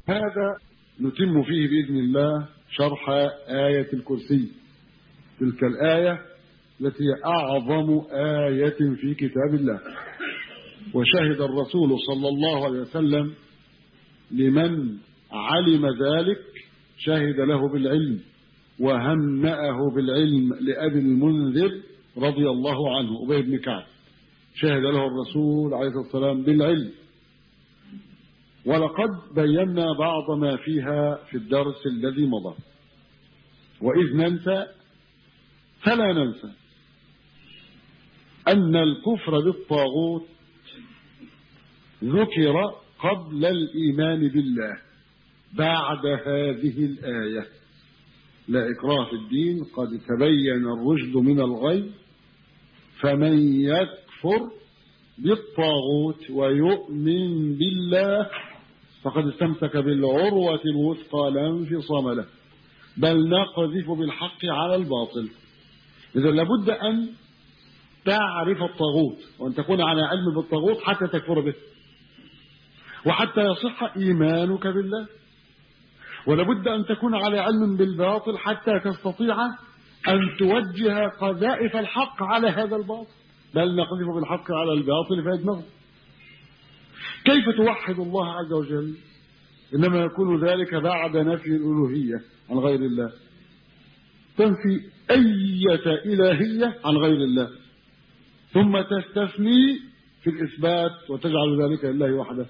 هذا نتم فيه بإذن الله شرح آية الكرسي تلك الآية التي هي أعظم آية في كتاب الله وشهد الرسول صلى الله عليه وسلم لمن علم ذلك شهد له بالعلم وهنأه بالعلم لأبي المنذر رضي الله عنه أبي بن كعب شهد له الرسول عليه الصلاة والسلام بالعلم ولقد بينا بعض ما فيها في الدرس الذي مضى وإذ ننسى فلا ننسى أن الكفر بالطاغوت ذكر قبل الإيمان بالله بعد هذه الآية لا إكراه في الدين قد تبين الرشد من الغي فمن يكفر بالطاغوت ويؤمن بالله فقد استمسك بالعروة الوثقى لا انفصام له بل نقذف بالحق على الباطل إذا لابد أن تعرف الطاغوت وأن تكون على علم بالطاغوت حتى تكفر به وحتى يصح إيمانك بالله ولابد أن تكون على علم بالباطل حتى تستطيع أن توجه قذائف الحق على هذا الباطل بل نقذف بالحق على الباطل فيدمغه كيف توحد الله عز وجل إنما يكون ذلك بعد نفي الألوهية عن غير الله تنفي أية إلهية عن غير الله ثم تستثني في الإثبات وتجعل ذلك لله وحده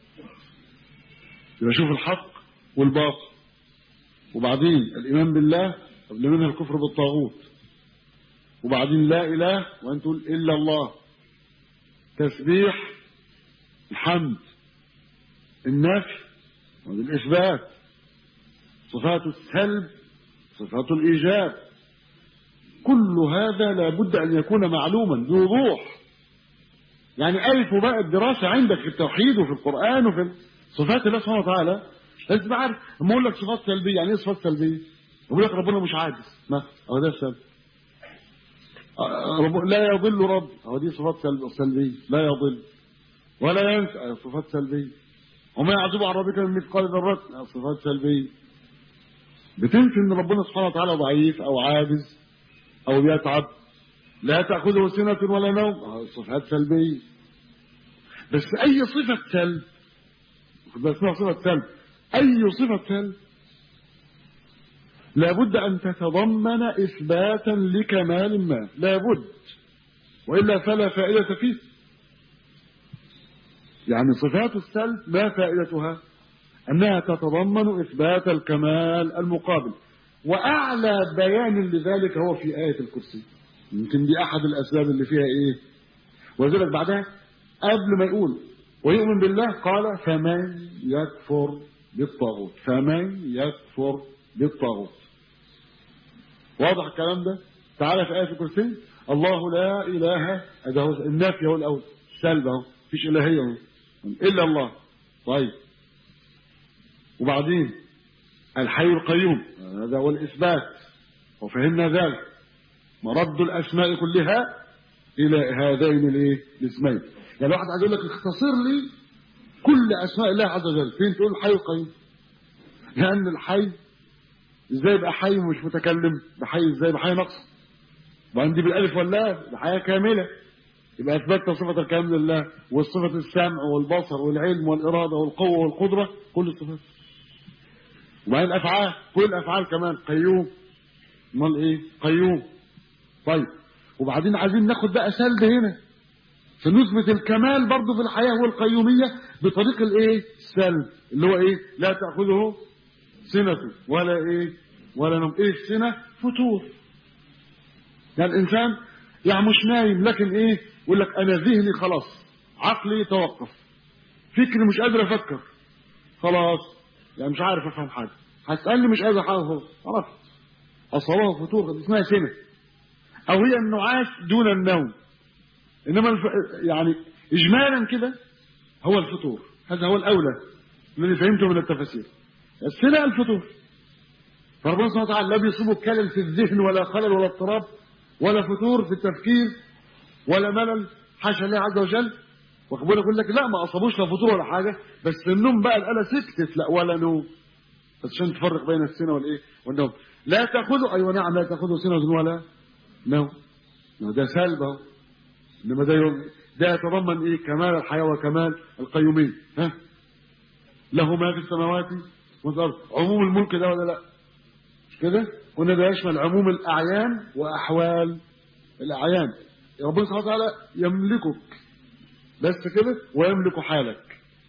يبقى شوف الحق والباطل وبعدين الإيمان بالله قبل منها الكفر بالطاغوت وبعدين لا إله وأن تقول إلا الله تسبيح الحمد النفي والإثبات صفات السلب صفات الإيجاب كل هذا لابد أن يكون معلوما بوضوح يعني ألف بقى الدراسة عندك في التوحيد وفي القرآن وفي صفات الله سبحانه وتعالى لازم تبقى عارف لما اقول لك صفات سلبيه يعني ايه صفات سلبيه؟ يقول لك ربنا مش عاجز ما هو ده السلب لا يضل رب هو دي صفات سلبيه لا يضل ولا ينسى صفات سلبيه وما يعزب عن ربك من مثقال ذره صفات سلبيه بتنفي ان ربنا سبحانه وتعالى ضعيف او عاجز او بيتعب لا تاخذه سنه ولا نوم صفات سلبيه بس اي صفه سلب اسمها صفه سلب أي صفة سلب لابد أن تتضمن إثباتا لكمال ما لابد وإلا فلا فائدة فيه يعني صفات السلب ما فائدتها أنها تتضمن إثبات الكمال المقابل وأعلى بيان لذلك هو في آية الكرسي يمكن دي أحد الأسباب اللي فيها إيه وذلك بعدها قبل ما يقول ويؤمن بالله قال فمن يكفر بالطاغوت فمن يكفر بالطاغوت واضح الكلام ده تعالى في آية الكرسي الله لا إله هذا هو النافي هو الأول سلب اهو مفيش إلهية اهو إلا الله طيب وبعدين الحي القيوم هذا هو الإثبات وفهمنا ذلك مرد الأسماء كلها إلى هذين الايه الاسمين يعني واحد عايز يقول لك اختصر لي كل اسماء الله عز وجل فين تقول الحي القيوم لان الحي ازاي يبقى حي ومش متكلم ده حي ازاي يبقى حي نقص وعندي بالالف واللام ده حياه كامله يبقى اثبتنا صفه الكلام لله والصفه السمع والبصر والعلم والاراده والقوه والقدره كل الصفات وبعدين الافعال كل الافعال كمان قيوم امال ايه قيوم طيب وبعدين عايزين ناخد بقى سلب هنا فنثبت الكمال برضه في الحياه والقيوميه بطريق الايه السلب اللي هو ايه لا تاخذه سنه ولا ايه ولا نوم ايه السنه فتور يعني الانسان يعني مش نايم لكن ايه يقول لك انا ذهني خلاص عقلي توقف فكري مش قادر افكر خلاص يعني مش عارف افهم حاجه هتسالني مش قادر احافظ خلاص اصابه فتور اسمها سنه او هي النعاس دون النوم انما الف... يعني اجمالا كده هو الفطور هذا هو الاولى الذي فهمته من التفاسير السنه الفطور فربنا سبحانه وتعالى لا بيصيبه كلل في الذهن ولا خلل ولا اضطراب ولا فتور في التفكير ولا ملل حاشا الله عز وجل واخد بالك يقول لك لا ما اصابوش لا فطور ولا حاجه بس النوم بقى الاله سكتت لا ولا نوم بس عشان تفرق بين السنه والايه والنوم لا تاخذوا ايوه نعم لا تاخذوا سنه ولا نوم ده سلب اهو انما ده يوم ده يتضمن ايه كمال الحياه وكمال القيوميه ها له ما في السماوات والارض عموم الملك ده ولا لا مش كده قلنا ده يشمل عموم الاعيان واحوال الاعيان ربنا سبحانه وتعالى يملكك بس كده ويملك حالك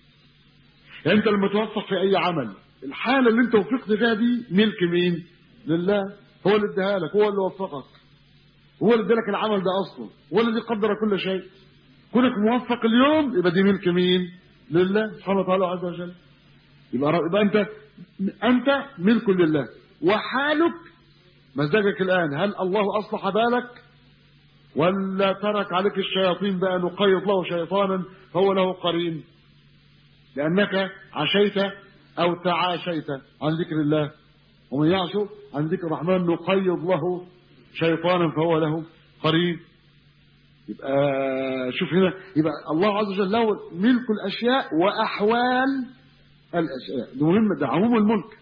يعني انت لما توفق في اي عمل الحاله اللي انت وفقت فيها دي ملك مين لله هو اللي اداها لك هو اللي وفقك هو اللي ادالك العمل ده اصلا هو الذي قدر كل شيء كونك موفق اليوم يبقى دي ملك مين لله سبحانه وتعالى عز وجل يبقى يبقى انت انت ملك لله وحالك مزاجك الان هل الله اصلح بالك ولا ترك عليك الشياطين بقى نقيض له شيطانا فهو له قرين لانك عشيت او تعاشيت عن ذكر الله ومن يعش عن ذكر الرحمن نقيض له شيطانا فهو له قرين يبقى شوف هنا يبقى الله عز وجل له ملك الاشياء واحوال الاشياء ده مهم ده عموم الملك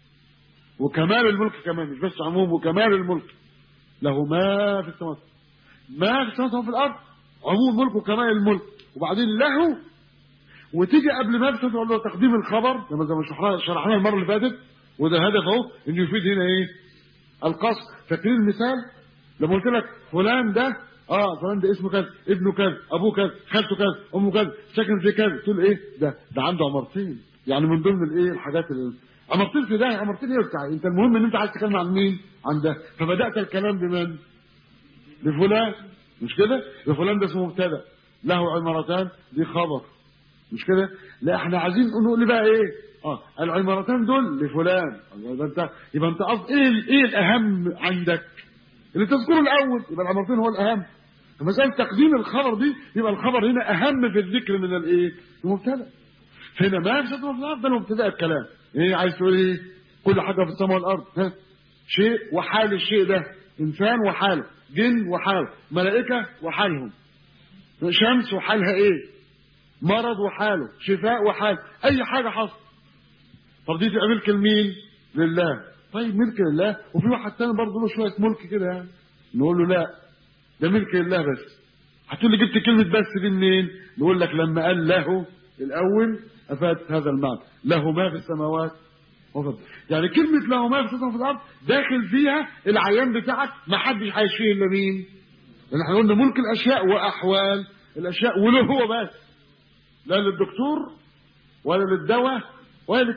وكمال الملك كمان مش بس عموم وكمال الملك له ما في السماوات ما في السماوات وفي الارض عموم الملك وكمال الملك وبعدين له وتيجي قبل ما تقول له تقديم الخبر لما زي ما شرحناه المره اللي فاتت وده هدف اهو انه يفيد هنا ايه القصر فاكرين المثال لما قلت لك فلان ده اه فلان ده اسمه كذا ابنه كذا ابوه كذا خالته كذا امه كذا ساكن في كذا تقول ايه ده ده عنده عمارتين يعني من ضمن الايه الحاجات اللي عمارتين في ده عمارتين ايه بتاع انت المهم ان انت عايز تتكلم عن مين عن ده فبدات الكلام بمن بفلان مش كده فلان ده اسمه مبتدا له عمارتان دي خبر مش كده لا احنا عايزين نقول بقى ايه اه العمارتان دول لفلان يبقى انت يبقى انت قصد ايه ايه الاهم عندك اللي تذكره الاول يبقى العمارتين هو الاهم مسألة تقديم الخبر دي يبقى الخبر هنا اهم في الذكر من الايه المبتدا هنا ما في في الارض ده مبتدا الكلام ايه عايز تقول ايه كل حاجه في السماء والارض ها شيء وحال الشيء ده انسان وحاله جن وحاله ملائكه وحالهم شمس وحالها ايه مرض وحاله شفاء وحال اي حاجه حصل طب دي تبقى ملك لمين لله طيب ملك لله وفي واحد تاني برضه له شويه ملك كده يعني نقول له لا ده ملك لله بس هتقول لي جبت كلمه بس دي منين نقول لك لما قال له الاول افادت هذا المعنى له ما في السماوات وفضل. يعني كلمه له ما في السماوات وفي الارض داخل فيها العيان بتاعك ما حدش عايش فيه الا مين لان احنا قلنا ملك الاشياء واحوال الاشياء وله هو بس لا للدكتور ولا للدواء ولا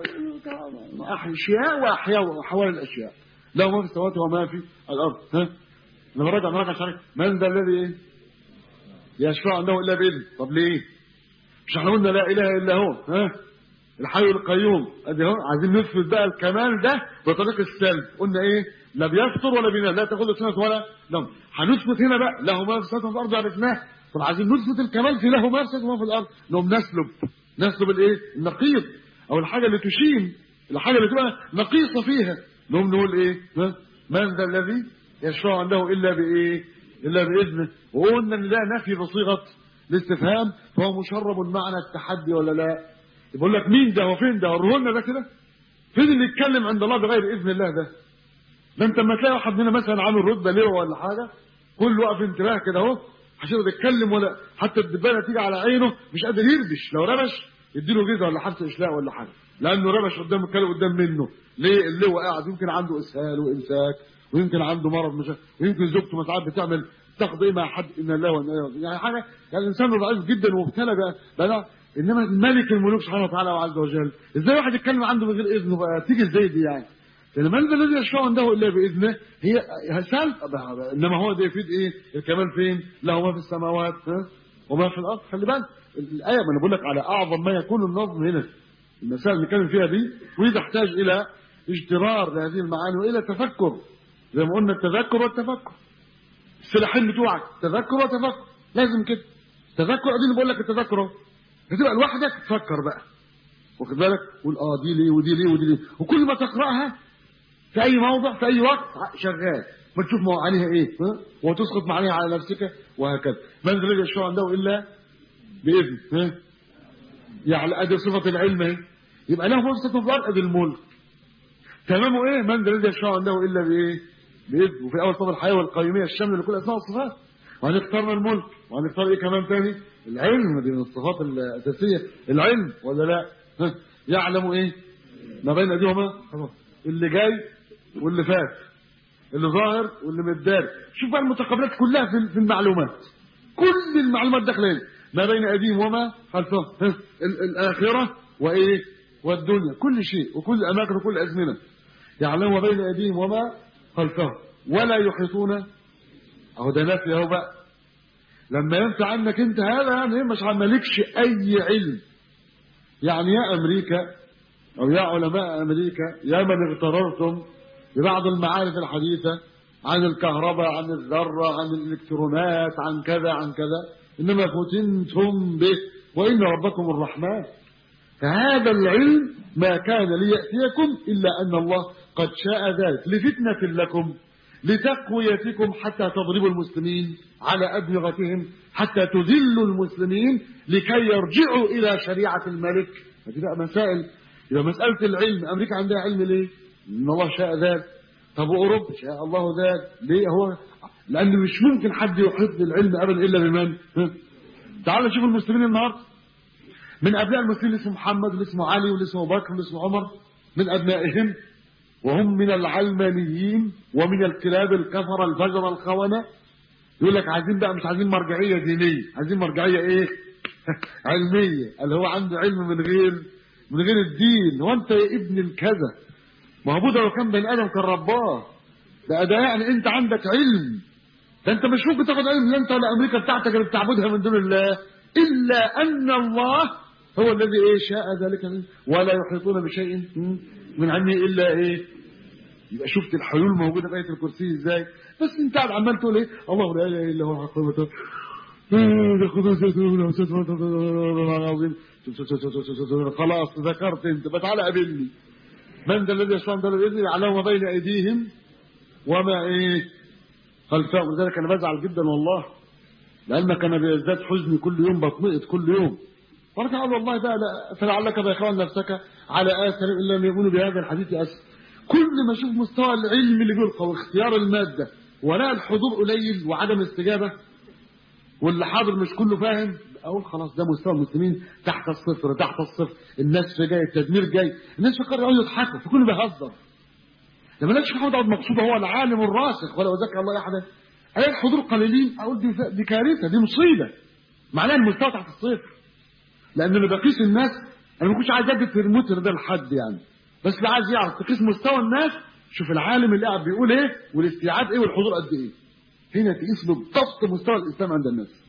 للاشياء واحياء واحوال الاشياء له ما في السماوات وما في الارض ها لما رجع نراجع شرح من ذا الذي ايه يشفع عنده الا باذن طب ليه مش احنا قلنا لا اله الا هو ها الحي القيوم ادي اهو عايزين نثبت بقى الكمال ده بطريق السلب قلنا ايه لا بيفطر ولا بينام لا تاخذ سنه ولا نوم هنثبت هنا بقى له ما في السماوات وفي الارض عرفناه طب عايزين نثبت الكمال في له ما في السماوات وما في الارض نقوم نسلب نسلب الايه النقيض او الحاجه اللي تشين الحاجه اللي تبقى نقيصه فيها نقوم نقول ايه ها؟ من ذا الذي يشفع عنده الا بايه الا باذنه وقلنا ان ده نفي بصيغه الاستفهام فهو مشرب معنى التحدي ولا لا يقول لك مين ده وفين ده وريه لنا ده كده فين اللي يتكلم عند الله بغير اذن الله ده ده انت لما تلاقي واحد مننا مثلا عامل رتبه ليه ولا حاجه كل وقف انتباه كده اهو عشان يتكلم ولا حتى الدبانه تيجي على عينه مش قادر يربش لو ربش يديله جزء ولا حبس اشلاء ولا حاجه لانه ربش قدام الكلام قدام منه ليه اللي هو قاعد يمكن عنده اسهال وامساك ويمكن عنده مرض مش ويمكن زوجته ساعات بتعمل تقضي مع حد ان الله وانا إليه يعني حاجه يعني الانسان ضعيف جدا ومبتلى بقى, بقى انما ملك الملوك سبحانه وتعالى وعز وجل ازاي واحد يتكلم عنده من غير اذنه بقى تيجي ازاي دي يعني لان من ذا الذي يشفع عنده الا باذنه هي سلب انما هو ده يفيد ايه الكمال فين له ما في السماوات ها وما في الارض خلي بالك الايه ما انا بقول لك على اعظم ما يكون النظم هنا المسائل اللي بنتكلم فيها دي ودي تحتاج الى اجترار لهذه المعاني والى تفكر زي ما قلنا التذكر والتفكر السلاحين بتوعك تذكر وتفكر لازم كده تذكر اديني بقول لك التذكر اهو هتبقى لوحدك تفكر بقى واخد بالك قول اه دي ليه ودي ليه ودي ليه وكل ما تقراها في اي موضع في اي وقت شغال ما تشوف معانيها ايه ها وتسقط معانيها على نفسك وهكذا من الذي يشفع عنده الا باذن ها يعني ادي صفه العلم اهي يبقى له فرصه في الارض ادي الملك تمامه ايه من ذا الذي يشاء عنده الا بايه باذن وفي اول صفه الحياه والقيوميه الشامله لكل اسماء والصفات وهنختارنا الملك وهنختار ايه كمان تاني العلم دي من الصفات الاساسيه العلم ولا لا ها يعلم ايه ما بين ايديهما اللي جاي واللي فات اللي ظاهر واللي متدار شوف بقى المتقابلات كلها في المعلومات كل المعلومات داخله ما بين ايديهم وما خلفهم الاخره وايه والدنيا كل شيء وكل الاماكن وكل الازمنه يعلم ما بين ايديهم وما خلفهم ولا يحيطون اهو ده نفي اهو بقى لما ينفع عنك انت هذا يعني مش مالكش اي علم يعني يا امريكا او يا علماء امريكا يا من اغتررتم ببعض المعارف الحديثه عن الكهرباء عن الذره عن الالكترونات عن كذا عن كذا انما فتنتم به وان ربكم الرحمن فهذا العلم ما كان لياتيكم الا ان الله قد شاء ذلك لفتنه لكم لتقويتكم حتى تضربوا المسلمين على ادمغتهم حتى تذلوا المسلمين لكي يرجعوا الى شريعه الملك هذه بقى مسائل يبقى مساله العلم امريكا عندها علم ليه؟ ان الله شاء ذلك طب واوروبا شاء الله ذلك ليه هو لان مش ممكن حد يحيط بالعلم ابدا الا بمن تعال شوف المسلمين النهارده من ابناء المسلمين اللي اسمه محمد واللي اسمه علي واللي اسمه بكر واللي اسمه عمر من ابنائهم وهم من العلمانيين ومن الكلاب الكفره الفجر الخونه يقول لك عايزين بقى مش عايزين مرجعيه دينيه عايزين مرجعيه ايه علميه اللي هو عنده علم من غير من غير الدين هو انت يا ابن الكذا ما هو بوذا لو كان بني ادم كان رباه ده ده يعني انت عندك علم ده انت مش ممكن تاخد علم لا انت ولا امريكا بتاعتك اللي بتعبدها من دون الله الا ان الله هو الذي ايه شاء ذلك منه ولا يحيطون بشيء من علمه الا ايه يبقى شفت الحلول موجوده في ايه الكرسي ازاي بس انت قاعد عمال تقول ايه الله لا اله الا هو حقيقته خلاص ذكرت انت بتعالى قابلني من ذا الذي يشفع عنده باذنه يعلم ما بين ايديهم وما ايه خلفهم لذلك انا بزعل جدا والله لانك انا بيزداد حزني كل يوم بطمئت كل يوم فرجع اقول والله بقى لا فلعلك باخوان نفسك على اثر ان لم يكونوا بهذا الحديث اسف كل ما اشوف مستوى العلم اللي بيلقى واختيار الماده ولا الحضور قليل وعدم استجابه واللي حاضر مش كله فاهم اقول خلاص ده مستوى المسلمين تحت الصفر تحت الصفر الناس في جاي التدمير جاي الناس فكروا يقعدوا يضحكوا في كله بيهزر ده مالكش محمد عبد مقصود هو العالم الراسخ ولا ذكر الله احدا اي الحضور قليلين اقول دي دي كارثه دي مصيبه معناها المستوى تحت الصفر لان اللي بقيس الناس انا ما كنتش عايز ادي الترموتر ده لحد يعني بس اللي عايز يعرف تقيس مستوى الناس شوف العالم اللي قاعد بيقول ايه والاستيعاب ايه والحضور قد ايه هنا تقيس بالضبط مستوى الاسلام عند الناس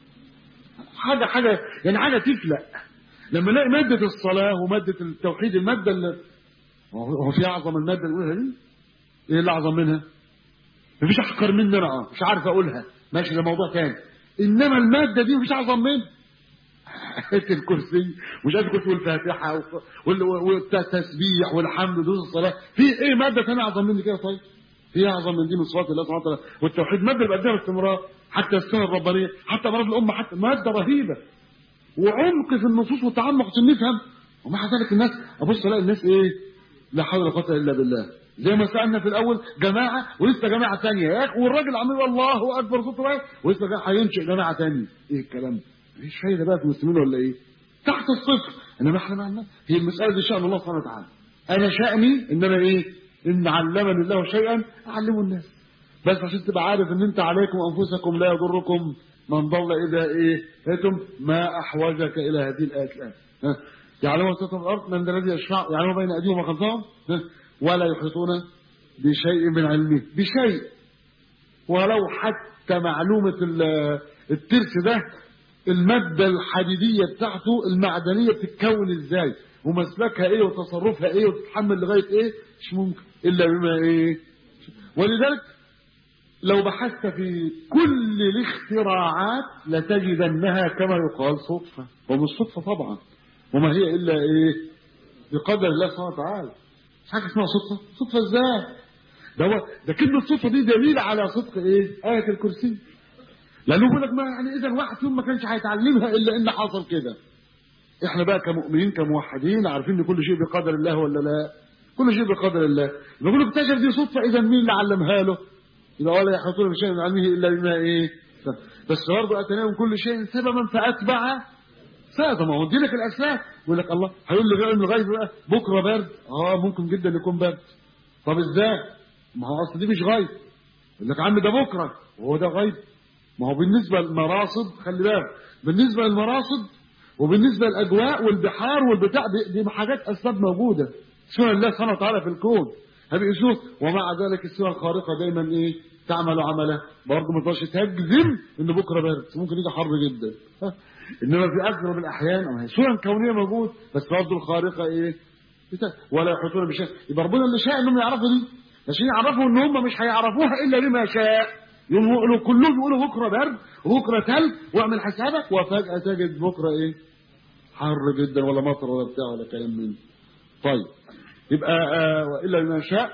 حاجه حاجه يعني حاجه تفلق لما نلاقي ماده الصلاه وماده التوحيد الماده اللي هو في اعظم الماده اللي نقولها دي ايه اللي اعظم منها مفيش احقر مني انا اه مش عارف اقولها ماشي ده موضوع تاني انما الماده دي مفيش اعظم منها آية الكرسي مش آية الكرسي والفاتحة والتسبيح والحمد ودروس الصلاة في ايه مادة ثانية أعظم من كده طيب؟ في أعظم من دي من صفات الله سبحانه وتعالى والتوحيد مادة بقدمها باستمرار حتى السنة الربانية حتى مرض الأمة حتى مادة رهيبة وعمق في النصوص والتعمق عشان نفهم ومع ذلك الناس أبص ألاقي الناس إيه؟ لا حول ولا قوة إلا بالله زي ما سألنا في الأول جماعة ولسه جماعة ثانية يا أخي والراجل عمال الله أكبر صوته بقى ولسه هينشئ جماعة ثانية إيه الكلام ده؟ مفيش فايده بقى في المسلمين ولا ايه تحت الصفر انما احنا معنا هي المساله دي شان الله سبحانه وتعالى انا شاني ان انا ايه ان علمني الله شيئا اعلمه الناس بس عشان تبقى عارف ان انت عليكم انفسكم لا يضركم من ضل اذا ايه هتم ما احوجك الى هذه الايات الان يعلم سطح الارض من الذي يشفع يعلم بين ايديهم وخلفهم ولا يحيطون بشيء من علمه بشيء ولو حتى معلومه الترس ده المادة الحديدية بتاعته المعدنية بتتكون ازاي ومسلكها ايه وتصرفها ايه وتتحمل لغاية ايه مش ممكن الا بما ايه ولذلك لو بحثت في كل الاختراعات لتجدنها كما يقال صدفة ومش صدفة طبعا وما هي الا ايه بقدر الله سبحانه وتعالى مش حاجة اسمها صدفة صدفة ازاي ده هو ده كلمة صدفة دي دليل على صدق ايه آية الكرسي لانه يقول لك ما يعني اذا واحد فيهم ما كانش هيتعلمها الا ان حصل كده احنا بقى كمؤمنين كموحدين عارفين ان كل شيء بقدر الله ولا لا كل شيء بقدر الله بيقول لك اكتشف دي صدفه اذا مين اللي علمها له يبقى ولا يحيطون بشيء من علمه الا بما ايه بس برضه اتناهم كل شيء سببا فاتبع سببا ما هو دي لك الاسباب يقول لك الله هيقول لي علم الغيب بقى بكره برد اه ممكن جدا يكون برد طب ازاي ما هو اصل دي مش غيب يقول لك يا عم ده بكره وهو ده غيب ما هو بالنسبه للمراصد خلي بالك بالنسبه للمراصد وبالنسبه للاجواء والبحار والبتاع دي, دي حاجات اسباب موجوده سنن الله سبحانه وتعالى في الكون هبقى ومع ذلك السنن الخارقه دايما ايه تعمل عمله برضه ما تقدرش تجزم ان بكره برد ممكن يجي حر جدا انما في اغلب الاحيان ما هي سنن كونيه موجود بس برضه الخارقه ايه بتاع ولا يحيطون بشيء يبقى ربنا اللي شاء انهم يعرفوا دي عشان يعرفوا ان هم مش هيعرفوها الا لما شاء يقولوا كلهم يقولوا بكره برد وبكره ثلج واعمل حسابك وفجاه تجد بكره ايه حر جدا ولا مطر ولا بتاع ولا كلام من طيب يبقى آه والا لما شاء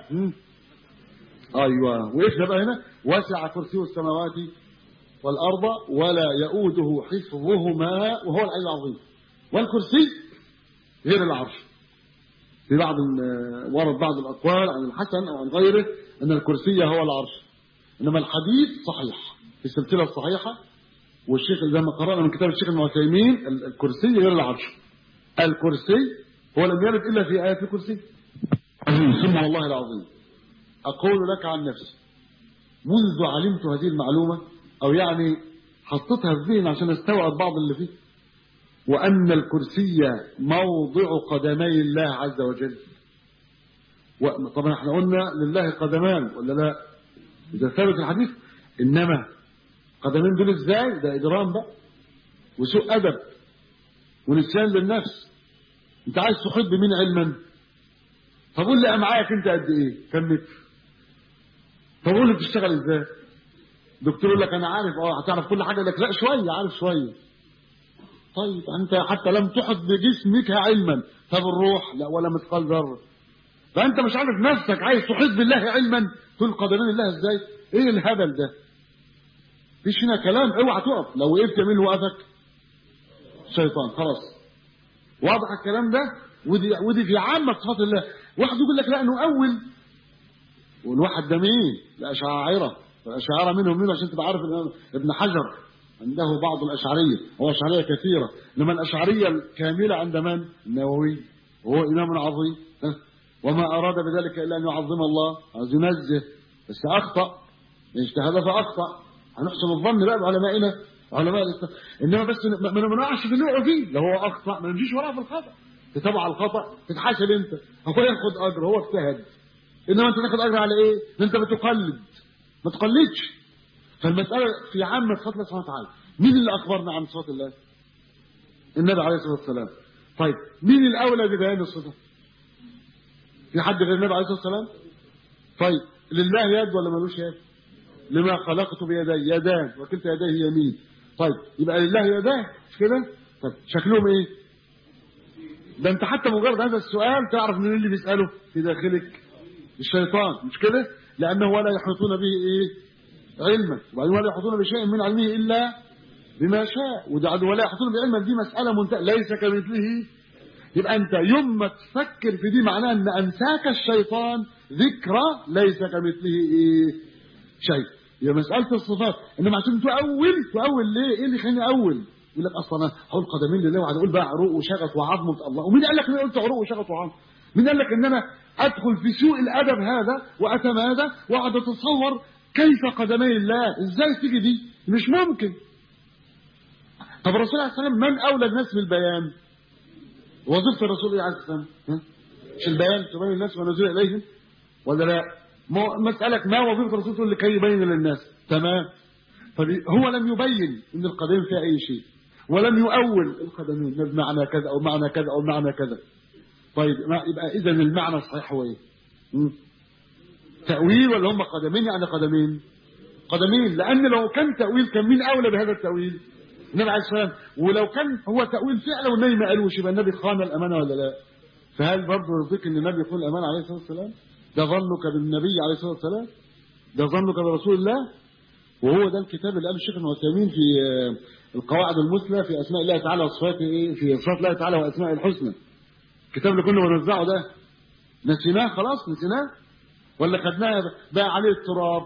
ايوه وقفنا بقى هنا وسع كرسيه السماوات والارض ولا يؤوده حفظهما وهو العلي العظيم والكرسي غير العرش في بعض ورد بعض الاقوال عن الحسن او عن غيره ان الكرسي هو العرش انما الحديث صحيح في السلسله الصحيحه والشيخ زي ما قرانا من كتاب الشيخ ابن عثيمين الكرسي غير العرش الكرسي هو لم يرد الا في ايات الكرسي ثم والله العظيم اقول لك عن نفسي منذ علمت هذه المعلومه او يعني حطيتها في ذهني عشان استوعب بعض اللي فيه وان الكرسي موضع قدمي الله عز وجل طبعا احنا قلنا لله قدمان ولا لا اذا ثابت الحديث انما قدمين دول ازاي ده اجرام بقى وسوء ادب ونسيان للنفس انت عايز تحب بمين علما طب قول لي معاك انت قد ايه كم متر طب قول لي بتشتغل ازاي دكتور يقول لك انا عارف اه هتعرف كل حاجه لك لا شويه عارف شويه طيب انت حتى لم تحط بجسمك علما طب الروح لا ولا مثقال ذره فانت مش عارف نفسك عايز تحيط بالله علما تقول قدمين الله ازاي ايه الهبل ده فيش هنا كلام اوعى تقف لو وقفت مين اللي وقفك الشيطان خلاص واضح الكلام ده ودي ودي في عامه صفات الله واحد يقول لك لا نؤول والواحد ده مين الاشاعره الاشاعره منهم مين عشان تبقى عارف ابن حجر عنده بعض الاشعريه هو اشعريه كثيره انما الاشعريه الكامله عند من النووي وهو امام عظيم وما اراد بذلك الا ان يعظم الله عايز ينزه بس اخطا اجتهد فاخطا هنحسن الظن بقى بعلمائنا علماء الاسلام انما بس ما نقعش في اللي وقعوا فيه لو هو اخطا ما نمشيش وراه في الخطا تتابع الخطا تتحاسب انت هو ياخد اجر هو اجتهد انما انت تاخد اجر على ايه انت بتقلد ما تقلدش فالمساله في عامه صفات الله سبحانه وتعالى مين اللي اخبرنا عن صفات الله النبي عليه الصلاه والسلام طيب مين الاولى ببيان الصفه في حد غير النبي عليه الصلاه والسلام طيب لله يد ولا ملوش يد لما خلقت بيدي يدان وكلتا يديه يمين طيب يبقى لله يدان مش كده طيب شكلهم ايه ده انت حتى مجرد هذا السؤال تعرف من اللي بيساله في داخلك الشيطان مش كده لانه ولا يحيطون به ايه علما وبعدين ولا يحيطون بشيء من علمه الا بما شاء وده ولا يحيطون بعلما دي مساله منتهى ليس كمثله يبقى انت يوم ما تفكر في دي معناه ان انساك الشيطان ذكرى ليس كمثله ايه شيء هي مساله الصفات انما عشان تؤول تؤول ليه ايه اللي يخليني اؤول يقول لك اصلا انا هقول قدمين لله وقعد اقول بقى عروق وشغف وعظم الله ومين قال لك ان قلت عروق وشغف وعظم مين قال لك ان انا ادخل في سوء الادب هذا واتمادى واقعد اتصور كيف قدمي الله ازاي تيجي دي مش ممكن طب الرسول عليه السلام من اولى الناس بالبيان وظيفه الرسول عليه السلام مش البيان تبين الناس ونزول اليهم ولا لا مسألة ما وظيفة الرسول لكي يبين للناس تمام هو لم يبين ان القدمين فيها اي شيء ولم يؤول القدمين بمعنى كذا او معنى كذا او معنى كذا طيب يبقى اذا المعنى الصحيح هو ايه تأويل ولا هم قدمين يعني قدمين قدمين لان لو كان تأويل كان مين اولى بهذا التأويل النبي عليه الصلاه والسلام ولو كان هو تأويل فعلا والنبي ما قالوش يبقى النبي خان الامانه ولا لا فهل برضه يرضيك ان النبي يخون الامانه عليه الصلاه والسلام ده ظنك بالنبي عليه الصلاه والسلام ده ظنك برسول الله وهو ده الكتاب اللي قال الشيخ ابن عثيمين في القواعد المثلى في اسماء الله تعالى وصفاته ايه في صفات الله تعالى واسماء الحسنى الكتاب اللي كنا بنوزعه ده نسيناه خلاص نسيناه ولا خدناه بقى عليه التراب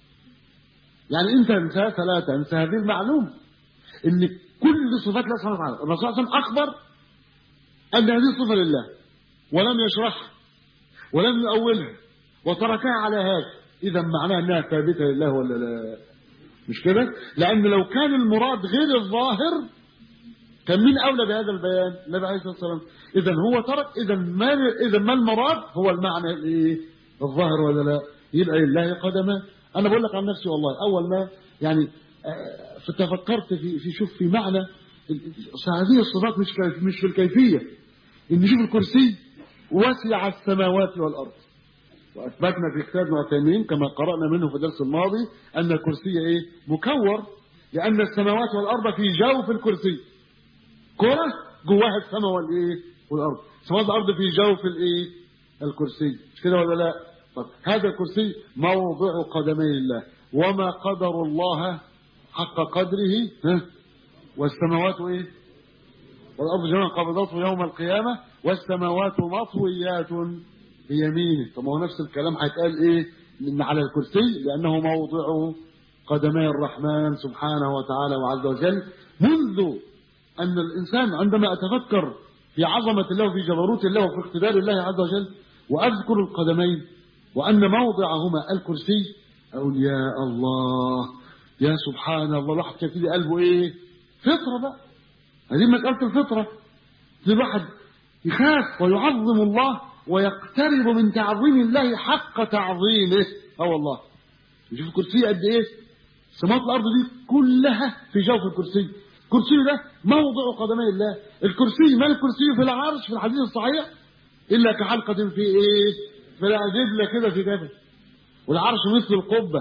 يعني انت انساه ثلاثه انسى هذه المعلومه ان كل صفات الله سبحانه وتعالى الرسول صلى الله عليه وسلم اخبر ان هذه صفه لله ولم يشرحها ولم يؤولها وتركها على هذا اذا معناها انها ثابته لله ولا لا مش كده لان لو كان المراد غير الظاهر كان مين اولى بهذا البيان النبي عليه الصلاه والسلام اذا هو ترك اذا ما اذا ما المراد هو المعنى الايه الظاهر ولا لا يبقى لله قدما انا بقول لك عن نفسي والله اول ما يعني فتفكرت في في شوف في معنى هذه الصفات مش مش في الكيفيه ان شوف الكرسي وسع السماوات والارض واثبتنا في كتاب ابن كما قرانا منه في الدرس الماضي ان الكرسي ايه مكور لان السماوات والارض في جوف الكرسي كره جواها السماء والايه والارض السماوات والارض في جوف الايه الكرسي مش كده ولا لا طب هذا الكرسي موضع قدمي الله وما قدر الله حق قدره ها والسماوات ايه والارض جميعا قبضته يوم القيامه والسماوات مطويات بيمينه طب هو نفس الكلام هيتقال ايه ان على الكرسي لانه موضع قدمي الرحمن سبحانه وتعالى وعز وجل منذ ان الانسان عندما اتفكر في عظمه الله وفي جبروت الله وفي اقتدار الله عز وجل واذكر القدمين وان موضعهما الكرسي اقول يا الله يا سبحان الله الواحد كده قلبه ايه فطره بقى هذه مساله الفطره الواحد يخاف ويعظم الله ويقترب من تعظيم الله حق تعظيمه اه والله شوف الكرسي قد ايه سماوات الارض دي كلها في جوف الكرسي الكرسي ده موضع قدمي الله الكرسي ما الكرسي في العرش في الحديث الصحيح الا كحلقه في ايه في جبله كده في جبل والعرش مثل القبه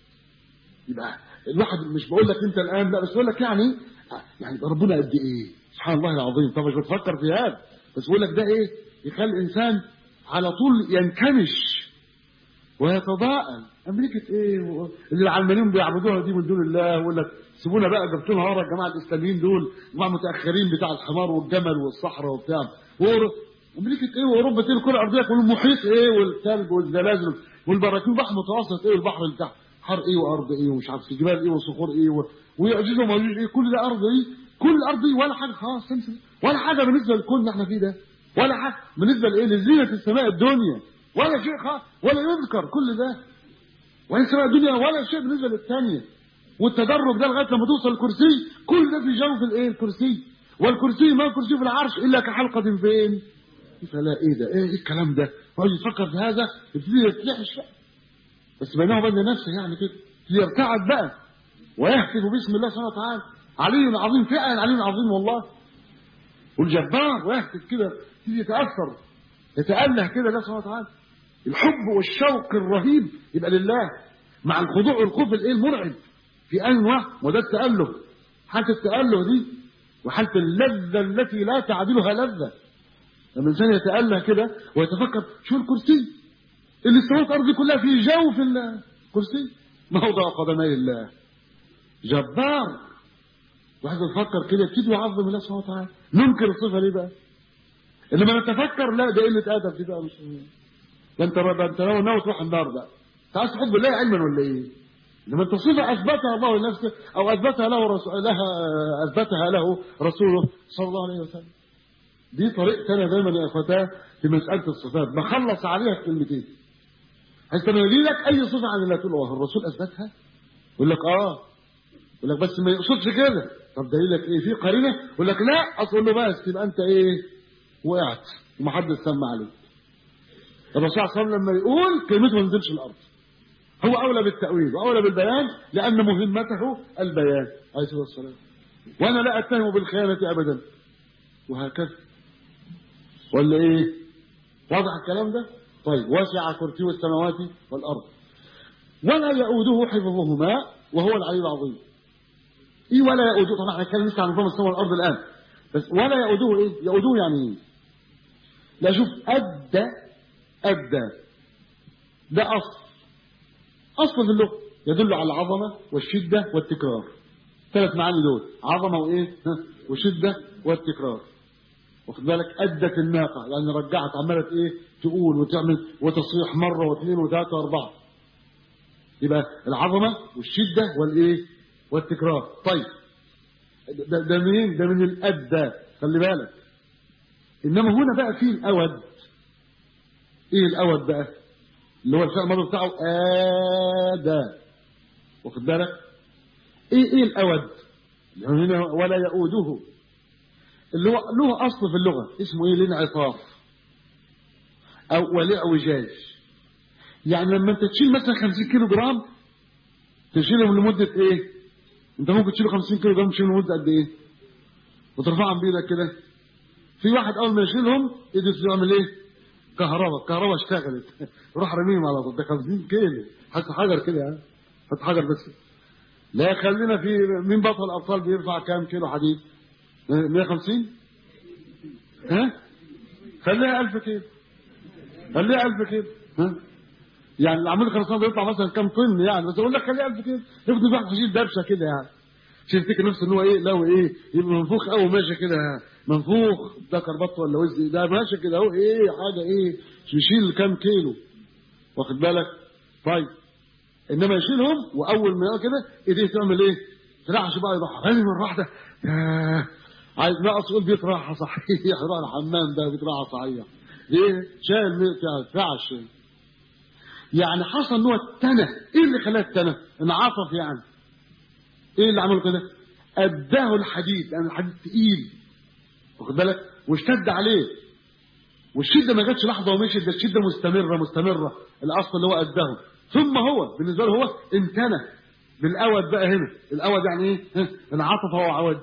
يبقى الواحد مش بقول لك انت الان لا بس بقول لك يعني يعني ربنا قد ايه سبحان الله العظيم طب مش بتفكر في هذا بس بقول لك ده ايه يخلي الانسان على طول ينكمش ويتضاءل امريكا ايه اللي العلمانيين بيعبدوها دي من دون الله ويقول لك سيبونا بقى جبتوا لها ورا الجماعه الاسلاميين دول جماعه متاخرين بتاع الحمار والجمل والصحراء وبتاع امريكا ايه واوروبا ايه الكره الارضيه والمحيط ايه والثلج والزلازل والبراكين البحر المتوسط ايه والبحر اللي تحت حر ايه وارض ايه ومش عارف جبال ايه وصخور ايه ويعجز وموجود ايه كل ده ارض ايه كل الارض دي ولا حاجه خالص ولا حاجه بالنسبه للكون اللي احنا فيه ده ولا حاجه بالنسبه لايه لزينه السماء الدنيا ولا شيء خالص ولا يذكر كل ده وهي السماء الدنيا ولا شيء بالنسبه للثانيه والتدرج ده لغايه لما توصل الكرسي كل ده في جوف الايه الكرسي والكرسي ما الكرسي في العرش الا كحلقه فين فلا ايه ده ايه الكلام ده هو يفكر في هذا يبتدي يتلحش بس بينه وبين نفسه يعني كده يرتعد بقى ويهتف باسم الله سبحانه وتعالى علي عظيم فعلا علي عظيم والله والجبار ويهتف كده يتاثر يتاله كده الله سبحانه وتعالى الحب والشوق الرهيب يبقى لله مع الخضوع والخوف الايه المرعب في انواع وده التاله حاله التاله دي وحاله اللذه التي لا تعدلها لذه لما الانسان يتاله كده ويتفكر شو الكرسي اللي السماوات الارض كلها في جوف الكرسي موضع قدمي الله جبار واحد يفكر كده يبتدي يعظم الله سبحانه وتعالى ننكر الصفه ليه بقى انما نتفكر لا ده قله ادب دي بقى مش ده انت ده انت لو ناوي تروح النار بقى انت عايز تحب الله علما ولا ايه لما انت صفه اثبتها الله لنفسه او اثبتها له رسول لها اثبتها له رسوله صلى الله عليه وسلم دي طريقتي انا دايما يا اخواتاه في مساله الصفات بخلص عليها في كلمتين حتى لما يجي لك اي صفه عن الله تقول له الرسول اثبتها يقول لك اه يقول لك بس ما يقصدش كده طب دليلك ايه في قرينه يقول لك لا اصل له بس يبقى انت ايه وقعت ومحدش سمع عليك الرسول صلى الله عليه وسلم لما يقول كلمته ما تنزلش الارض هو اولى بالتاويل واولى بالبيان لان مهمته البيان عليه الصلاه والسلام وانا لا اتهم بالخيانه ابدا وهكذا ولا ايه واضح الكلام ده طيب وسع كرسي السماوات والارض ولا يؤوده حفظهما وهو العلي العظيم ايه ولا يؤوده طبعا احنا هنتكلم لسه عن نظام السماء والارض الان بس ولا يؤوده ايه يؤوده يعني ايه لا شوف ادى ادى ده اصل اصل في اللغه يدل على العظمة والشدة والتكرار ثلاث معاني دول عظمة وإيه ها؟ وشدة والتكرار واخد بالك أدت الناقة يعني رجعت عمالة إيه تقول وتعمل وتصيح مرة واثنين وثلاثة وأربعة يبقى العظمة والشدة والإيه والتكرار طيب ده, ده منين ده من الأدى خلي بالك إنما هنا بقى فيه الأود إيه الأود بقى اللي هو الفعل الماضي بتاعه آدى واخد بالك ايه ايه الاود اللي هو هنا ولا يؤوده اللي هو له اصل في اللغه اسمه ايه الانعطاف او والاعوجاج يعني لما انت تشيل مثلا 50 كيلو جرام تشيلهم لمده ايه انت ممكن تشيله 50 كيلو جرام تشيلهم لمده قد ايه وترفعهم بايدك كده في واحد اول ما يشيلهم ايده يعمل ايه كهرباء الكهرباء اشتغلت روح رميهم على طول ده 50 كيلو حتى حجر كده يعني حتى حجر بس لا خلينا في مين بطل الابطال بيرفع كام كيلو حديد 150 ها خليها 1000 كيلو خليها 1000 كيلو ها يعني العمود الخرسانه بيطلع مثلا كام طن يعني بس اقول لك خليها 1000 كيلو افرض واحد يشيل دبشه كده يعني عشان يفتكر نفسه ان هو ايه لو ايه يبقى منفوخ قوي ماشي كده منفوخ ده كربط ولا وزن ده ماشي كده اهو ايه حاجه ايه يشيل كام كيلو واخد بالك طيب انما يشيلهم واول ما يقول كده ايديه تعمل ايه ترعش بقى يروح غني مره واحده ياه عايز ناقص يقول بيتراحة صحيح يروح الحمام ده بيتراحة صحيح ليه شايل فعش يعني حصل ان هو اتنى ايه اللي خلاه اتنى انعطف يعني ايه اللي عمله كده اداه الحديد لان الحديد تقيل واخد بالك واشتد عليه والشده ما جاتش لحظه ومشيت ده الشده مستمره مستمره الاصل اللي هو اداه ثم هو بالنسبه له هو امتنى بالاود بقى هنا الاود يعني ايه ها؟ انعطف وعوج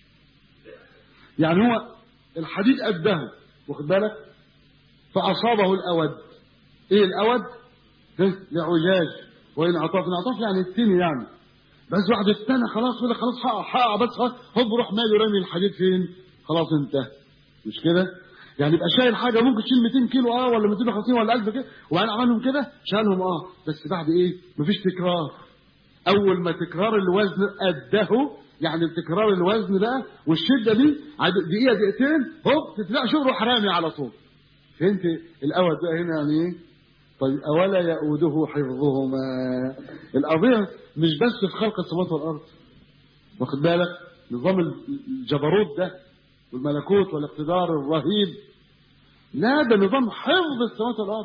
يعني هو الحديد اداه واخد بالك فاصابه الاود ايه الاود ها؟ لعجاج وانعطاف انعطاف يعني التني يعني بس واحد استنى خلاص يقول لك خلاص حقق حقق بس خلاص هوب روح مالي رامي الحديد فين خلاص انتهى مش كده يعني يبقى شايل حاجه ممكن تشيل 200 كيلو اه ولا 250 ولا 1000 كده وبعدين عملهم كده شالهم اه بس بعد ايه مفيش تكرار اول ما تكرار الوزن اداه يعني تكرار الوزن ده والشده دي عاد دقيقه دقيقتين هوب تتلاقي شغل روح رامي على طول فهمت الاول بقى هنا يعني ايه طيب اولا يؤوده حفظهما القضيه مش بس في خلق السماوات والارض واخد بالك نظام الجبروت ده والملكوت والاقتدار الرهيب لا ده نظام حفظ السماوات والارض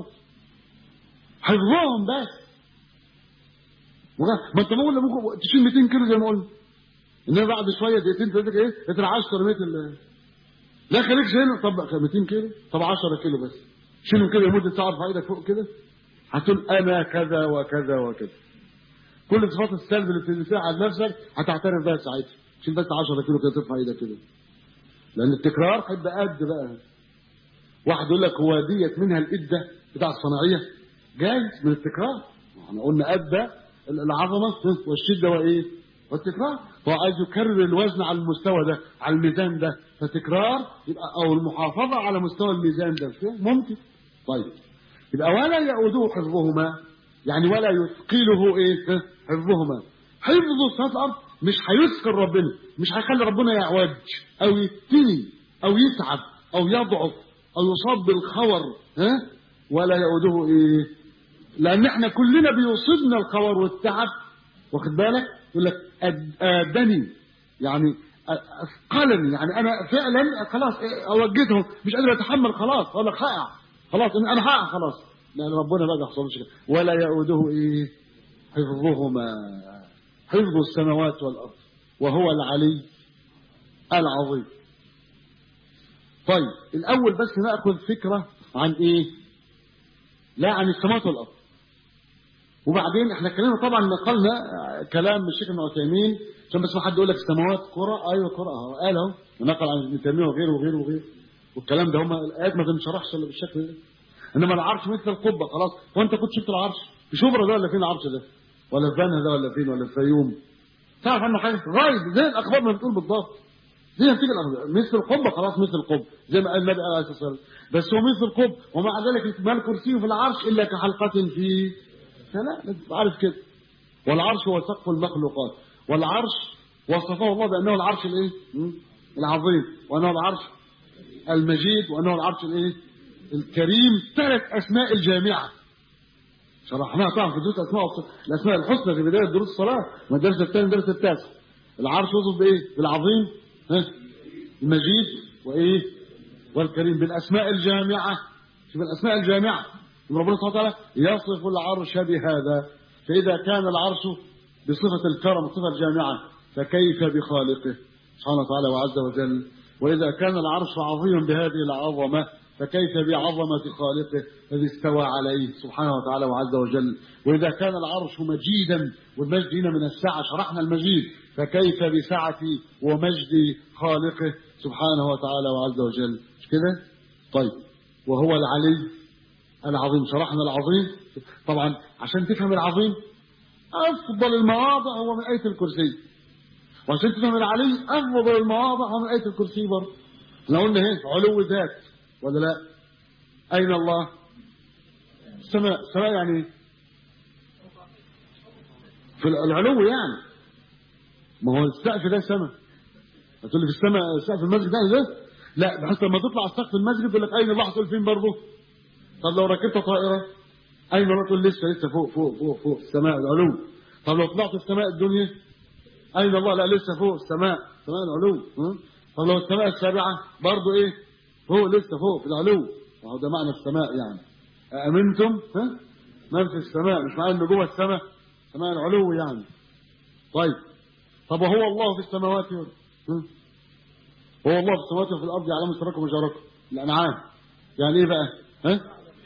حفظهم بس ما انت بقول ممكن تشيل 200 كيلو زي ما قلنا انما بعد شويه دقيقتين ثلاثه ايه اترعشت رميت ال لا خليك شايل طب 200 كيلو طب 10 كيلو بس شيلهم كده لمده ساعه ارفع ايدك فوق كده هتقول انا كذا وكذا وكذا كل صفات السلب اللي بتدفعها على نفسك هتعترف بها ساعتها شيل بس 10 كيلو كده ترفع ايدك كده لان التكرار هيبقى قد بقى واحد يقول لك هو ديت منها الإدة بتاع الصناعية جايز من التكرار احنا قلنا أدى العظمة والشدة وإيه والتكرار هو عايز يكرر الوزن على المستوى ده على الميزان ده فتكرار يبقى أو المحافظة على مستوى الميزان ده ممكن طيب يبقى ولا يؤوده حفظهما يعني ولا يثقله إيه حفظهما حفظ السماوات الأرض مش هيثقل ربنا مش هيخلي ربنا يعوج أو يتني أو يتعب أو يضعف أو يصاب بالخور ها ولا يؤوده إيه لأن احنا كلنا بيصيبنا الخور والتعب واخد بالك يقول لك آدني يعني أثقلني يعني أنا فعلا خلاص أوجدهم مش قادر أتحمل خلاص أقول لك هقع خلاص أنا هقع خلاص لأن ربنا بقى يحصلش كده ولا يؤوده إيه حفظهما حفظ السماوات والأرض وهو العلي العظيم طيب الأول بس نأخذ فكرة عن إيه لا عن السماوات والأرض وبعدين احنا اتكلمنا طبعا نقلنا كلام الشيخ ابن عثيمين عشان بس ما حد يقول لك السماوات كرة ايوه كرة اهو قال اهو ونقل عن ابن تيميه وغيره وغيره وغيره والكلام ده هم الايات ما تنشرحش الا بالشكل ده انما العرش مثل القبه خلاص وانت كنت شفت العرش في شبرا ده ولا فين العرش ده ولا في بنها ده ولا فين ولا في الفيوم تعرف عنه حاجه غايب زي الاخبار ما بتقول بالضبط زي ما بتيجي الاخبار مثل القبه خلاص مثل القبه زي ما قال النبي عليه الصلاه والسلام بس هو مثل القبه ومع ذلك ما الكرسي في العرش الا كحلقه في لا لازم عارف كده والعرش هو سقف المخلوقات والعرش وصفه الله بانه العرش الايه العظيم وانه العرش المجيد وانه العرش الايه الكريم ثلاث اسماء الجامعه شرحناها طبعا في دروس اسماء الاسماء الحسنى في بدايه دروس الصلاه من الدرس الثاني الدرس التاسع العرش يوصف بايه بالعظيم ها المجيد وايه والكريم بالاسماء الجامعه شوف الاسماء الجامعه ربنا سبحانه وتعالى يصف العرش بهذا فاذا كان العرش بصفه الكرم الصفه الجامعه فكيف بخالقه سبحانه وتعالى وعز وجل واذا كان العرش عظيما بهذه العظمه فكيف بعظمة خالقه الذي استوى عليه سبحانه وتعالى وعز وجل وإذا كان العرش مجيدا والمجد هنا من السعة شرحنا المجيد فكيف بسعة ومجد خالقه سبحانه وتعالى وعز وجل مش كده طيب وهو العلي العظيم شرحنا العظيم طبعا عشان تفهم العظيم أفضل المواضع هو من آية الكرسي وعشان تفهم العلي أفضل المواضع هو من آية الكرسي برضه لو قلنا ايه علو ذات ولا لا أين الله السماء السماء يعني في العلو يعني ما هو السقف ده سماء هتقول لي في السماء سقف المسجد ده ده لا بحيث لما تطلع سقف المسجد يقول لك اين الله هتقول فين برضه طب لو ركبت طائره اين الله تقول لسه لسه فوق فوق فوق فوق السماء العلو طب لو طلعت السماء الدنيا اين الله لا لسه فوق السماء سماء العلو طب لو السماء السابعه برضه ايه فوق لسه فوق في العلو وهو ده معنى السماء يعني أأمنتم ها من في السماء مش معنى انه جوه السماء سماء العلو يعني طيب طب وهو الله في السماوات ها؟ هو الله في السماوات وفي الارض يعلم سركم وجاركم الانعام يعني ايه بقى ها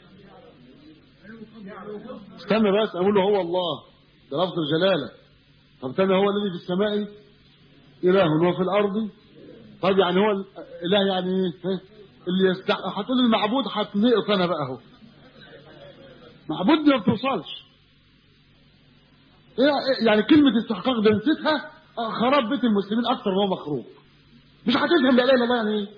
استنى بس اقول له هو الله ده لفظ الجلاله طب تاني هو الذي في السماء اله وفي الارض طيب يعني هو الاله يعني ايه اللي يستحق هتقول المعبود هتنقص انا بقى اهو معبود ما بتوصلش إيه يعني كلمة استحقاق ده نسيتها خراب بيت المسلمين أكثر ما هو مخروب مش هتفهم لا إله إلا الله يعني إيه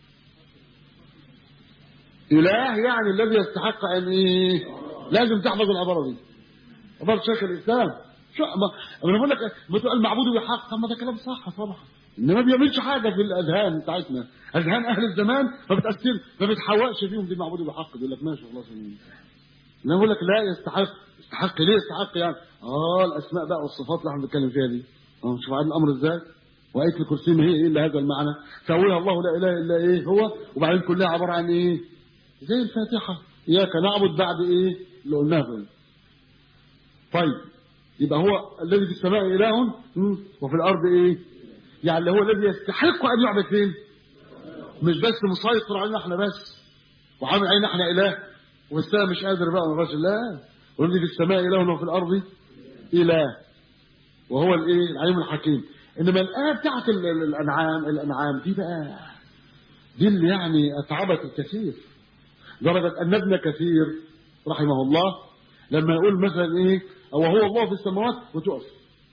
إله يعني الذي يستحق أن إيه لازم تحفظ العبارة دي عبارة شيخ الإسلام شو ما أنا بقول لك بتقول المعبود بحق طب ما ده كلام صح طبعا إنما ما بيعملش حاجة في الأذهان بتاعتنا أذهان أهل الزمان ما بتأثر ما بتحوقش فيهم دي معبود بحق يقول لك ماشي خلاص انا بقول لك لا يستحق يستحق ليه يستحق يعني اه الاسماء بقى والصفات اللي احنا بنتكلم فيها دي اه شوف عاد الامر ازاي وايه الكرسي ما هي ايه الا هذا المعنى سويها الله لا اله الا ايه هو وبعدين كلها عباره عن ايه زي الفاتحه اياك نعبد بعد ايه اللي قلناه بقى. طيب يبقى هو الذي في السماء اله وفي الارض ايه يعني اللي هو الذي يستحق ان يعبد فين مش بس مسيطر علينا احنا بس وعامل علينا احنا اله والسماء مش قادر بقى من رجل لا والذي في السماء اله وفي الارض اله وهو الايه العليم الحكيم انما الايه بتاعت الانعام الانعام دي بقى دي اللي يعني اتعبت الكثير درجه ان ابن كثير رحمه الله لما يقول مثلا ايه وهو الله في السماوات وتقف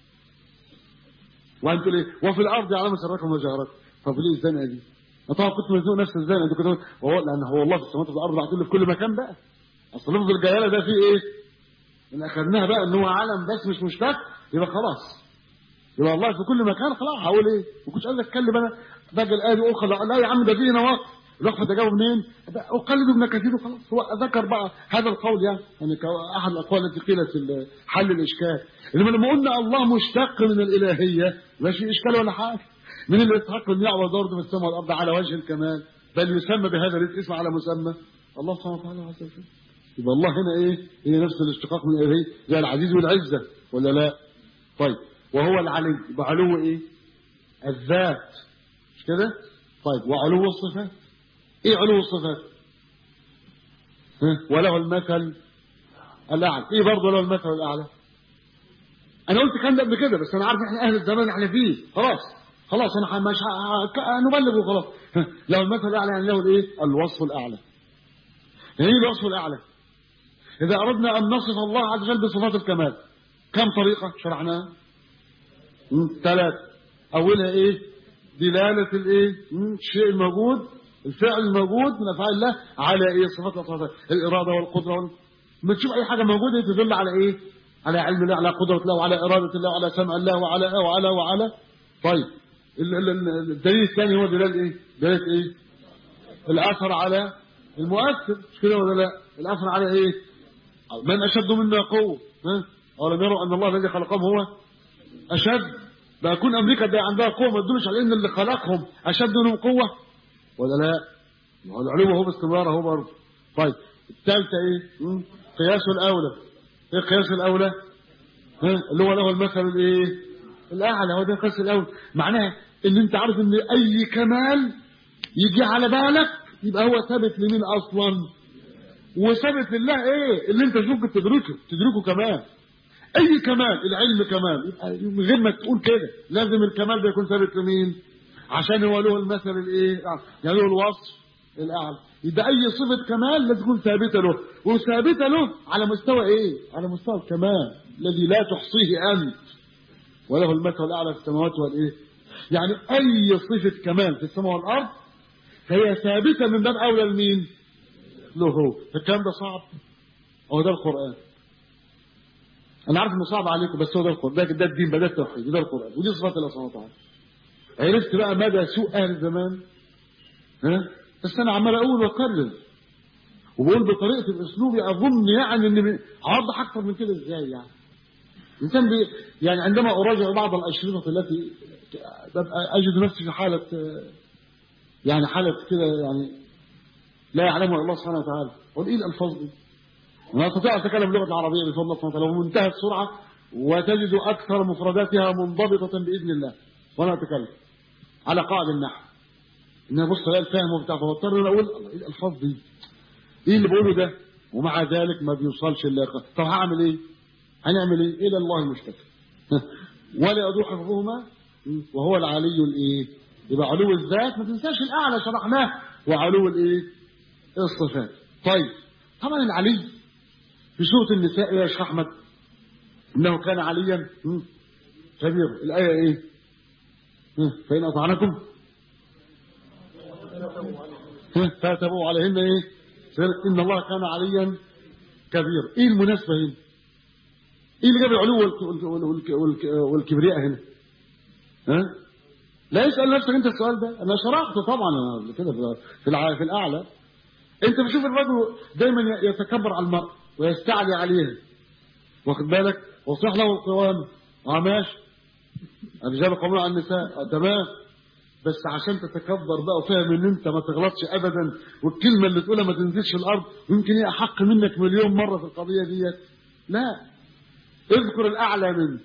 وانتوا ليه وفي الارض يعلم سركم وجهركم طب ليه الزنقه دي طبعا كنت مزنوق نفس الزنقه انتوا كنتوا وهو لان هو الله في السماوات وفي الارض بعتله في كل مكان بقى اصل لفظ الجلاله ده فيه ايه ان اخذناها بقى ان هو علم بس مش مشتق يبقى خلاص يبقى الله في كل مكان خلاص هقول ايه ما كنتش قادر اتكلم انا باجي الايه دي اخرى لا يا عم ده فيه نواقص الوقفه تجاوب منين اقلد ابن كثير وخلاص هو ذكر بقى هذا القول يعني يعني احد الاقوال التي قيلت في حل الاشكال انما لما قلنا الله مشتق من الالهيه ماشي اشكال ولا حاجه من اللي يستحق ان يعبد برضه في السماء والارض على وجه الكمال بل يسمى بهذا الاسم على مسمى الله سبحانه وتعالى عز وجل يبقى الله هنا ايه هي نفس الاشتقاق من الالهيه زي العزيز والعزه ولا لا طيب وهو العلي يبقى علو ايه الذات مش كده طيب وعلو الصفات ايه علو الصفات وله المثل الاعلى ايه برضه له المثل الاعلى انا قلت كان ده قبل كده بس انا عارف احنا اهل الزمان احنا فيه خلاص خلاص انا مش نبلغ وخلاص له المثل الاعلى يعني له الايه الوصف الاعلى يعني ايه الوصف الاعلى اذا اردنا ان نصف الله عز وجل بصفات الكمال كم طريقه شرحناها ثلاث اولها ايه دلاله الايه الشيء الموجود الفعل الموجود من افعال الله على ايه صفات الصفات الاراده والقدره وال... ما تشوف اي حاجه موجوده تدل على ايه على علم الله على قدرة الله وعلى إرادة الله وعلى سمع الله وعلى وعلى وعلى طيب ال- ال- ال- الدليل الثاني هو دلال ايه دلالة ايه الاثر على المؤثر مش كده ولا لا الاثر على ايه من اشد منا قوه ها اولم يروا ان الله الذي خلقهم هو اشد ده يكون امريكا ده عندها قوه ما تدلش على ان اللي خلقهم اشد منهم قوه ولا لا ما هو العلو هو باستمرار اهو برضه طيب الثالثه ايه مم؟ قياس الاولى ايه قياس الاولى ها اللي هو له المثل الايه الاعلى هو ده قياس الاولى معناها ان انت عارف ان اي كمال يجي على بالك يبقى هو ثابت لمين اصلا وثابت لله ايه اللي انت ممكن تدركه تدركه كمان اي كمال العلم كمال يبقى من غير ما تقول كده لازم الكمال ده يكون ثابت لمين عشان هو له المثل الايه يعني له الوصف الاعلى يبقى اي صفه كمال لازم تكون ثابته له وثابته له على مستوى ايه على مستوى الكمال الذي لا تحصيه انت وله المثل الاعلى في السماوات والايه يعني اي صفه كمال في السماء والارض هي ثابته من باب اولى لمين له هو الكلام ده صعب هو ده القران انا عارف انه صعب عليكم بس هو ده القران ده ده الدين ده التوحيد ده القران ودي صفات الله سبحانه وتعالى عرفت بقى مدى سوء اهل زمان ها بس انا عمال اقول واكرر وبقول بطريقه باسلوبي اظن يعني ان اوضح اكثر من كده ازاي يعني الانسان بي يعني عندما اراجع بعض الاشرطه التي ببقى اجد نفسي في حاله يعني حاله كده يعني لا يعلمها الله سبحانه وتعالى اقول ايه الالفاظ دي؟ انا استطيع ان اتكلم اللغه العربيه بفضل الله سبحانه وتعالى ومنتهى السرعه وتجد اكثر مفرداتها منضبطه باذن الله وانا اتكلم على قاعده النحو ان ابص الاقي الفهم وبتاع فاضطر ان اقول الله ايه الالفاظ دي؟ ايه اللي بقوله ده؟ ومع ذلك ما بيوصلش الا طب هعمل ايه؟ هنعمل ايه؟ الى الله المشتكى ولا يدور حفظهما وهو العلي الايه؟ يبقى علو الذات ما تنساش الاعلى شرحناه وعلو الايه؟ الصفات. طيب طبعا العلي في سوره النساء يا شيخ احمد انه كان عليا كبير الايه ايه؟ فان اطعنكم فاتبوا عليهن ايه؟ ان الله كان عليا كبير ايه المناسبه هنا؟ ايه اللي جاب العلو والكبرياء هنا؟ ها؟ لا يسأل نفسك انت السؤال ده انا شرحته طبعا قبل كده في في الاعلى انت بتشوف الرجل دايما يتكبر على المرء ويستعلي عليها واخد بالك وصح له القوام اه ماشي الرجال قوامون على النساء آه تمام بس عشان تتكبر بقى وفاهم ان انت ما تغلطش ابدا والكلمه اللي تقولها ما تنزلش الارض يمكن هي احق منك مليون مره في القضيه ديت لا اذكر الاعلى منك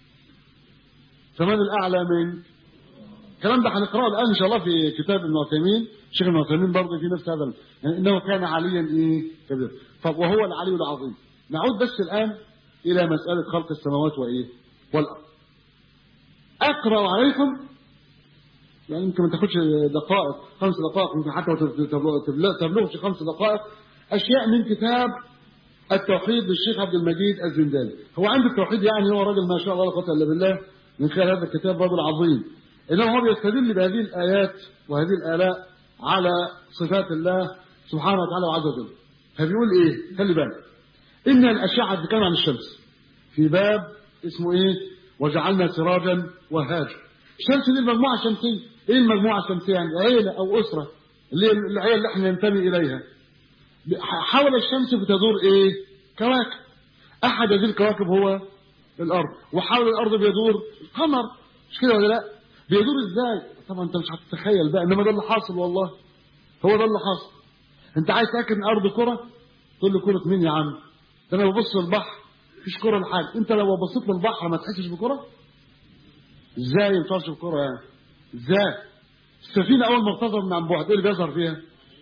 كمان الاعلى منك الكلام ده هنقراه الان ان شاء الله في كتاب ابن عثيمين شيخ ابن عثيمين برضه في نفس هذا يعني انه كان عليا ايه كبير طب وهو العلي العظيم نعود بس الان الى مساله خلق السماوات وايه والارض اقرا عليكم يعني يمكن ما تاخدش دقائق خمس دقائق يمكن حتى ما تبلغش خمس دقائق اشياء من كتاب التوحيد للشيخ عبد المجيد الزنداني هو عنده التوحيد يعني هو راجل ما شاء الله لا قوه الا بالله من خلال هذا الكتاب رجل عظيم انما هو بيستدل بهذه الايات وهذه الالاء على صفات الله سبحانه وتعالى وعز وجل فبيقول ايه خلي بالك ان الاشعه بتتكلم عن الشمس في باب اسمه ايه وجعلنا سراجا وهاجا الشمس دي المجموعه الشمسيه ايه المجموعه الشمسيه يعني عيله او اسره اللي هي العيله اللي احنا ننتمي اليها حول الشمس بتدور ايه كواكب احد هذه الكواكب هو الارض وحول الارض بيدور القمر مش كده ولا لا بيدور ازاي طبعا انت مش هتتخيل بقى انما ده اللي حاصل والله هو ده اللي حاصل انت عايز تاكد ان الارض كره تقول لي كره مين يا عم ده انا ببص للبحر مفيش كره لحاجه انت لو بصيت للبحر ما تحسش بكره ازاي ما تشوفش بكره يعني ازاي السفينه اول ما بتظهر من عن بعد ايه اللي بيظهر فيها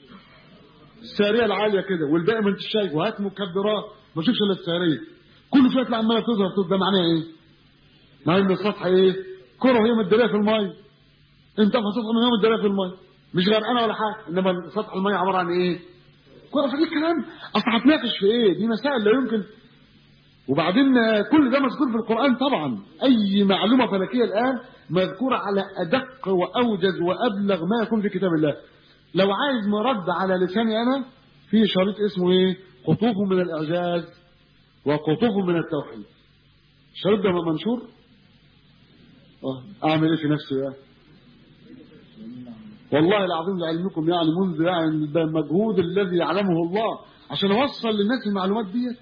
الساريه العاليه كده والباقي ما انتش شايفه وهات مكبرات ما تشوفش الا الساريه كل شويه تلاقي عماله تظهر تظهر ده معناها ايه؟ معناها ان السطح ايه؟ كره وهي متداريه في الميه انت في سطح الميه متداريه في الميه مش غرقانه ولا حاجه انما سطح الميه عباره عن ايه؟ كره فدي كلام اصل هتناقش في ايه؟ دي مسائل لا يمكن وبعدين كل ده مذكور في القران طبعا اي معلومه فلكيه الان مذكوره على ادق واوجز وابلغ ما يكون في كتاب الله لو عايز مرد على لساني انا في شريط اسمه ايه قطوف من الاعجاز وقطوف من التوحيد الشريط ده منشور اه اعمل ايه في نفسي بقى والله العظيم لعلمكم يعني منذ يعني ده المجهود الذي يعلمه الله عشان اوصل للناس المعلومات ديت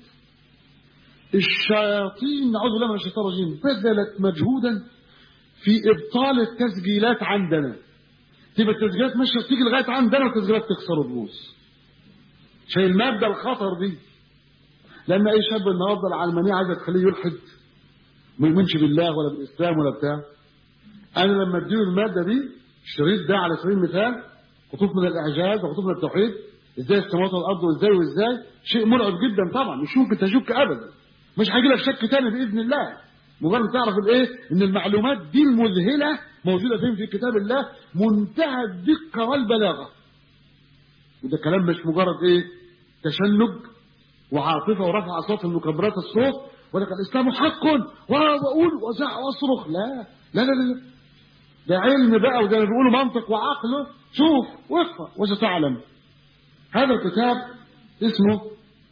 الشياطين نعوذ بالله من الشيطان الرجيم بذلت مجهودا في ابطال التسجيلات عندنا تبقى التسجيلات ماشيه تيجي لغايه عندنا والتسجيلات تكسر وتبوظ عشان الماده الخطر دي لان اي شاب النهارده العلمانيه عايزه تخليه يلحد ما يؤمنش بالله ولا بالاسلام ولا بتاع انا لما اديله الماده دي الشريط ده على سبيل المثال خطوط من الاعجاز وخطوط من التوحيد ازاي السماوات والارض وازاي وازاي شيء مرعب جدا طبعا مش ممكن تشك ابدا مش هيجي لك شك تاني باذن الله مجرد تعرف الايه ان المعلومات دي المذهله موجوده فين في كتاب الله منتهى الدقه والبلاغه وده كلام مش مجرد ايه تشنج وعاطفه ورفع اصوات المكبرات الصوت ولك الاسلام حق واقول وزع واصرخ لا لا لا لا ده علم بقى وزي ما بيقولوا منطق وعقل شوف واقرا وستعلم هذا الكتاب اسمه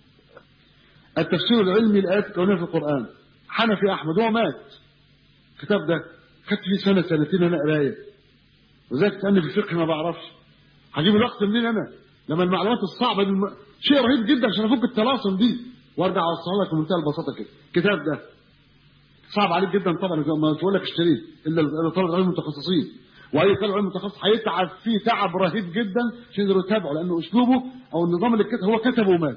التفسير العلمي لآيات الكونية في القرآن حنفي أحمد هو مات الكتاب ده خدت فيه سنة سنتين أنا قراية وذلك تأني في الفقه ما بعرفش هجيب الوقت منين أنا لما المعلومات الصعبة دي الم... شيء رهيب جدا عشان أفك الطلاسم دي وارجع اوصلها لك بمنتهى البساطة كده الكتاب ده صعب عليك جدا طبعا ما تقول لك اشتريه الا طالب علم متخصصين واي طالب علم متخصص هيتعب فيه تعب رهيب جدا عشان يقدر يتابعه لانه اسلوبه او النظام اللي كتب هو كتبه ومات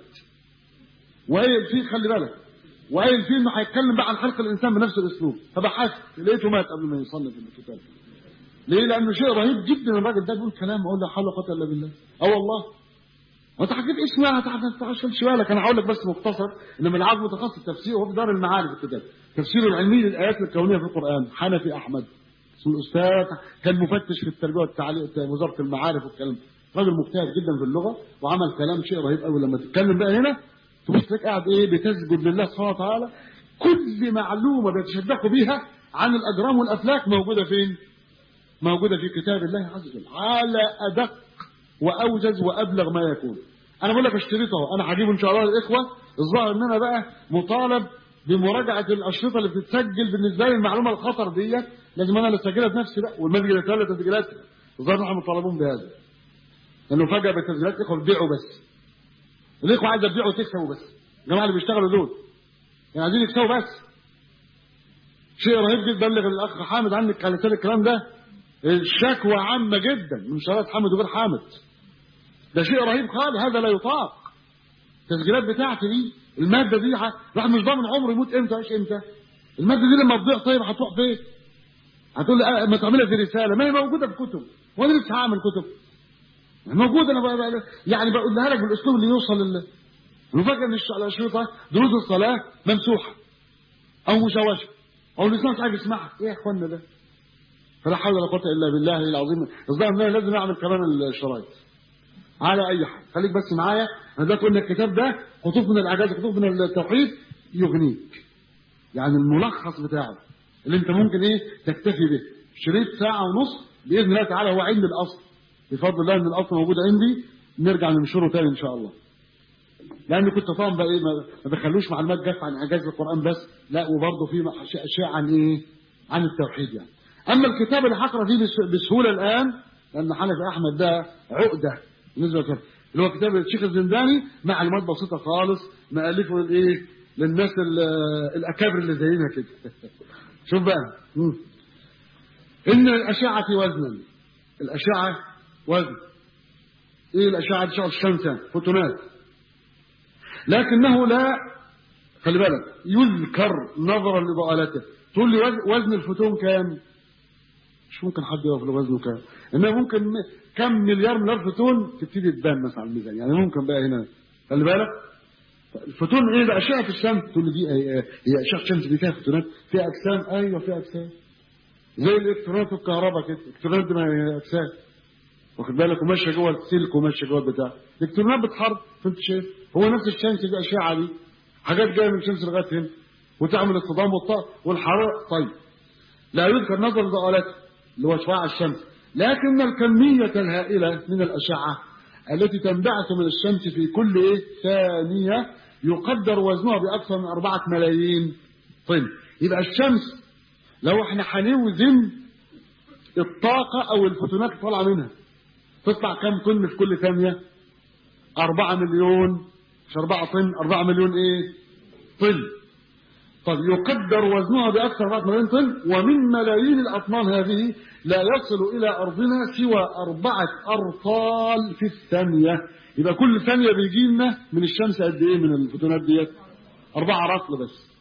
وقايل فيه خلي بالك وقايل فيه انه هيتكلم بقى عن خلق الانسان بنفس الاسلوب فبحثت لقيته مات قبل ما يصنف الكتاب ليه لانه شيء رهيب جدا الراجل ده بيقول كلام اقول لا حول ولا قوه الا بالله اه والله وانت حكيت اسمها هتعشمش بالك انا هقول لك بس مختصر انما العبد متخصص تفسير هو في دار المعارف الكتاب تفسير العلمي للايات الكونيه في القران حنفي احمد اسمه الاستاذ كان مفتش في التربيه والتعليم وزاره المعارف والكلام راجل مجتهد جدا في اللغه وعمل كلام شيء رهيب قوي لما تتكلم بقى هنا تبص لك قاعد ايه بتسجد لله سبحانه وتعالى كل معلومه بيتشدقوا بيها عن الاجرام والافلاك موجوده فين؟ موجوده في كتاب الله عز وجل على ادق واوجز وابلغ ما يكون انا بقول لك اشتريته اهو انا هجيبه ان شاء الله للاخوه الظاهر ان انا بقى مطالب بمراجعه الاشرطه اللي بتتسجل بالنسبه لي المعلومه الخطر ديت لازم انا اللي اسجلها بنفسي بقى والمسجد يتولى تسجيلاتها الظاهر ان احنا مطالبون بهذا لانه فجاه بالتسجيلات الاخوه بيبيعوا بس الاخوه عايزه تبيعوا وتكسبوا بس الجماعه اللي بيشتغلوا دول يعني عايزين يكسبوا بس شيء رهيب جدا بلغ الاخ حامد عنك على الكلام ده الشكوى عامه جدا من شرائط حامد وغير حامد ده شيء رهيب خالص هذا لا يطاق التسجيلات بتاعتي دي الماده دي راح مش ضامن عمره يموت امتى ايش امتى الماده دي لما تضيع طيب هتروح فين هتقول لي ما تعملها في رساله ما هي موجوده في كتب وانا لسه هعمل كتب موجوده انا بقى بقى يعني بقولها لك بالاسلوب اللي يوصل لل المفاجاه ان الاشرطه دروس الصلاه ممسوحه او مشوشه او الانسان مش عارف يسمعها ايه يا اخوانا ده فلا حول ولا قوه الا بالله العظيم الظاهر ان انا لازم اعمل كمان الشرايط على اي حال خليك بس معايا انا دلوقتي قلنا الكتاب ده خطوط من الاعجاز خطوط من التوحيد يغنيك يعني الملخص بتاعه اللي انت ممكن ايه تكتفي به شريط ساعه ونص باذن الله تعالى هو عند الاصل بفضل الله ان الاصل موجود عندي نرجع ننشره تاني ان شاء الله لان كنت طبعا بقى ايه ما دخلوش معلومات جافه عن اعجاز القران بس لا وبرضه في اشياء عن ايه عن التوحيد يعني اما الكتاب اللي هقرا فيه بسهوله الان لان حنفي احمد ده عقده بالنسبه لكتاب اللي هو كتاب الشيخ الزنداني معلومات بسيطه خالص مالفه للايه للناس الاكابر اللي زينا كده شوف بقى مم. ان الاشعه وزنا الاشعه وزن ايه الاشعه دي الشمس فوتونات لكنه لا خلي بالك يذكر نظرا لضالته تقول لي وزن الفوتون كام مش ممكن حد يعرف وزنه كام انما ممكن كم مليار مليار فوتون تبتدي تبان مثلا على الميزان يعني ممكن بقى هنا خلي بالك الفوتون ايه ده اشعه في الشمس تقول لي دي هي اشعه الشمس دي فيها فوتونات فيها اجسام ايوه فيها اجسام زي الالكترونات في الكهرباء كده الالكترونات دي ما هي اجسام واخد بالك وماشيه جوه السلك وماشيه جوه البتاع الالكترونات بتحرك انت شايف هو نفس الشمس دي اشعه دي حاجات جايه من الشمس لغايه هنا وتعمل الصدام والطاقه والحراره طيب لا يذكر نظر ضالته اللي هو شعاع الشمس لكن الكميه الهائله من الاشعه التي تنبعث من الشمس في كل إيه؟ ثانيه يقدر وزنها باكثر من أربعة ملايين طن يبقى الشمس لو احنا هنوزن الطاقة أو الفوتونات اللي طالعة منها تطلع كم طن في كل ثانية؟ أربعة مليون مش أربعة طن أربعة مليون إيه؟ طن طب يقدر وزنها بأكثر من 4 مليون طن ومن ملايين الأطنان هذه لا يصل إلى أرضنا سوى أربعة أرطال في الثانية يبقى كل ثانية بيجي لنا من الشمس قد إيه من الفوتونات ديت؟ أربعة رطل بس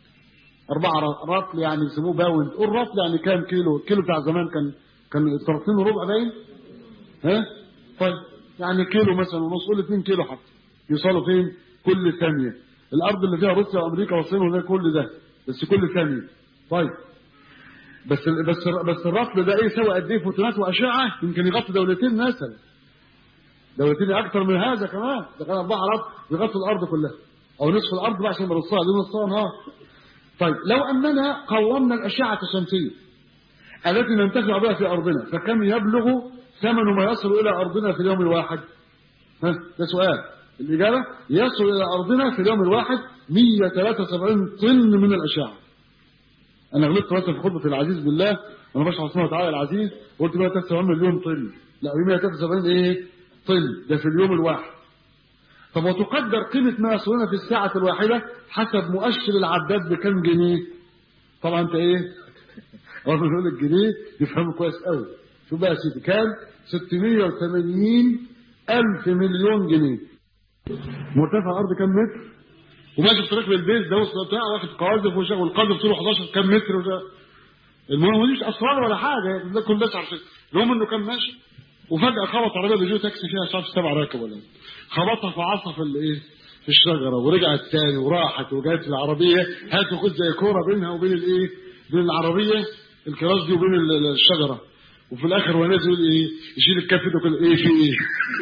أربعة رطل يعني يسموه باوند قول رطل يعني كام كيلو الكيلو بتاع زمان كان كان طرفين وربع باين ها طيب يعني كيلو مثلا ونص قول 2 كيلو حتى يوصلوا فين كل ثانية الأرض اللي فيها روسيا وأمريكا والصين وده كل ده بس كل ثانية طيب بس بس بس الرطل ده ايه سوى قد ايه فوتونات واشعه يمكن يغطي دولتين مثلا دولتين اكثر من هذا كمان ده كان اربعه رطل يغطي الارض كلها او نصف الارض بقى عشان نرصها دي نصها نهار طيب لو اننا قومنا الاشعه الشمسيه التي ننتفع بها في ارضنا فكم يبلغ ثمن ما يصل الى ارضنا في اليوم الواحد ها ده سؤال الاجابه يصل الى ارضنا في اليوم الواحد 173 طن من الاشعه انا غلطت مثلا في خطبه العزيز بالله وانا بشرح سبحانه وتعالى العزيز قلت 173 مليون طن لا 173 ايه طن ده في اليوم الواحد طب وتقدر قيمة ما يصلنا في الساعة الواحدة حسب مؤشر العداد بكم جنيه طبعا انت ايه اول ما نقول الجنيه يفهموا كويس قوي شو بقى يا سيدي كام 680 ألف مليون جنيه مرتفع الأرض كم متر وماشي في طريق للبيت ده وسط بتاع واخد قاذف وشغل والقاذف طوله 11 كام متر وده المهم مفيش اسرار ولا حاجه ده كل الناس عارفين المهم انه كان ماشي وفجاه خبط عربيه بيجو تاكسي فيها مش عارف سبع راكب ولا خبطها في عصف الايه في الشجره ورجعت تاني وراحت وجات العربيه هات وخد زي كوره بينها وبين الايه بين العربيه الكراس دي وبين الشجره وفي الاخر هو نازل يقول ايه يشيل الكف ده كله ايه في ايه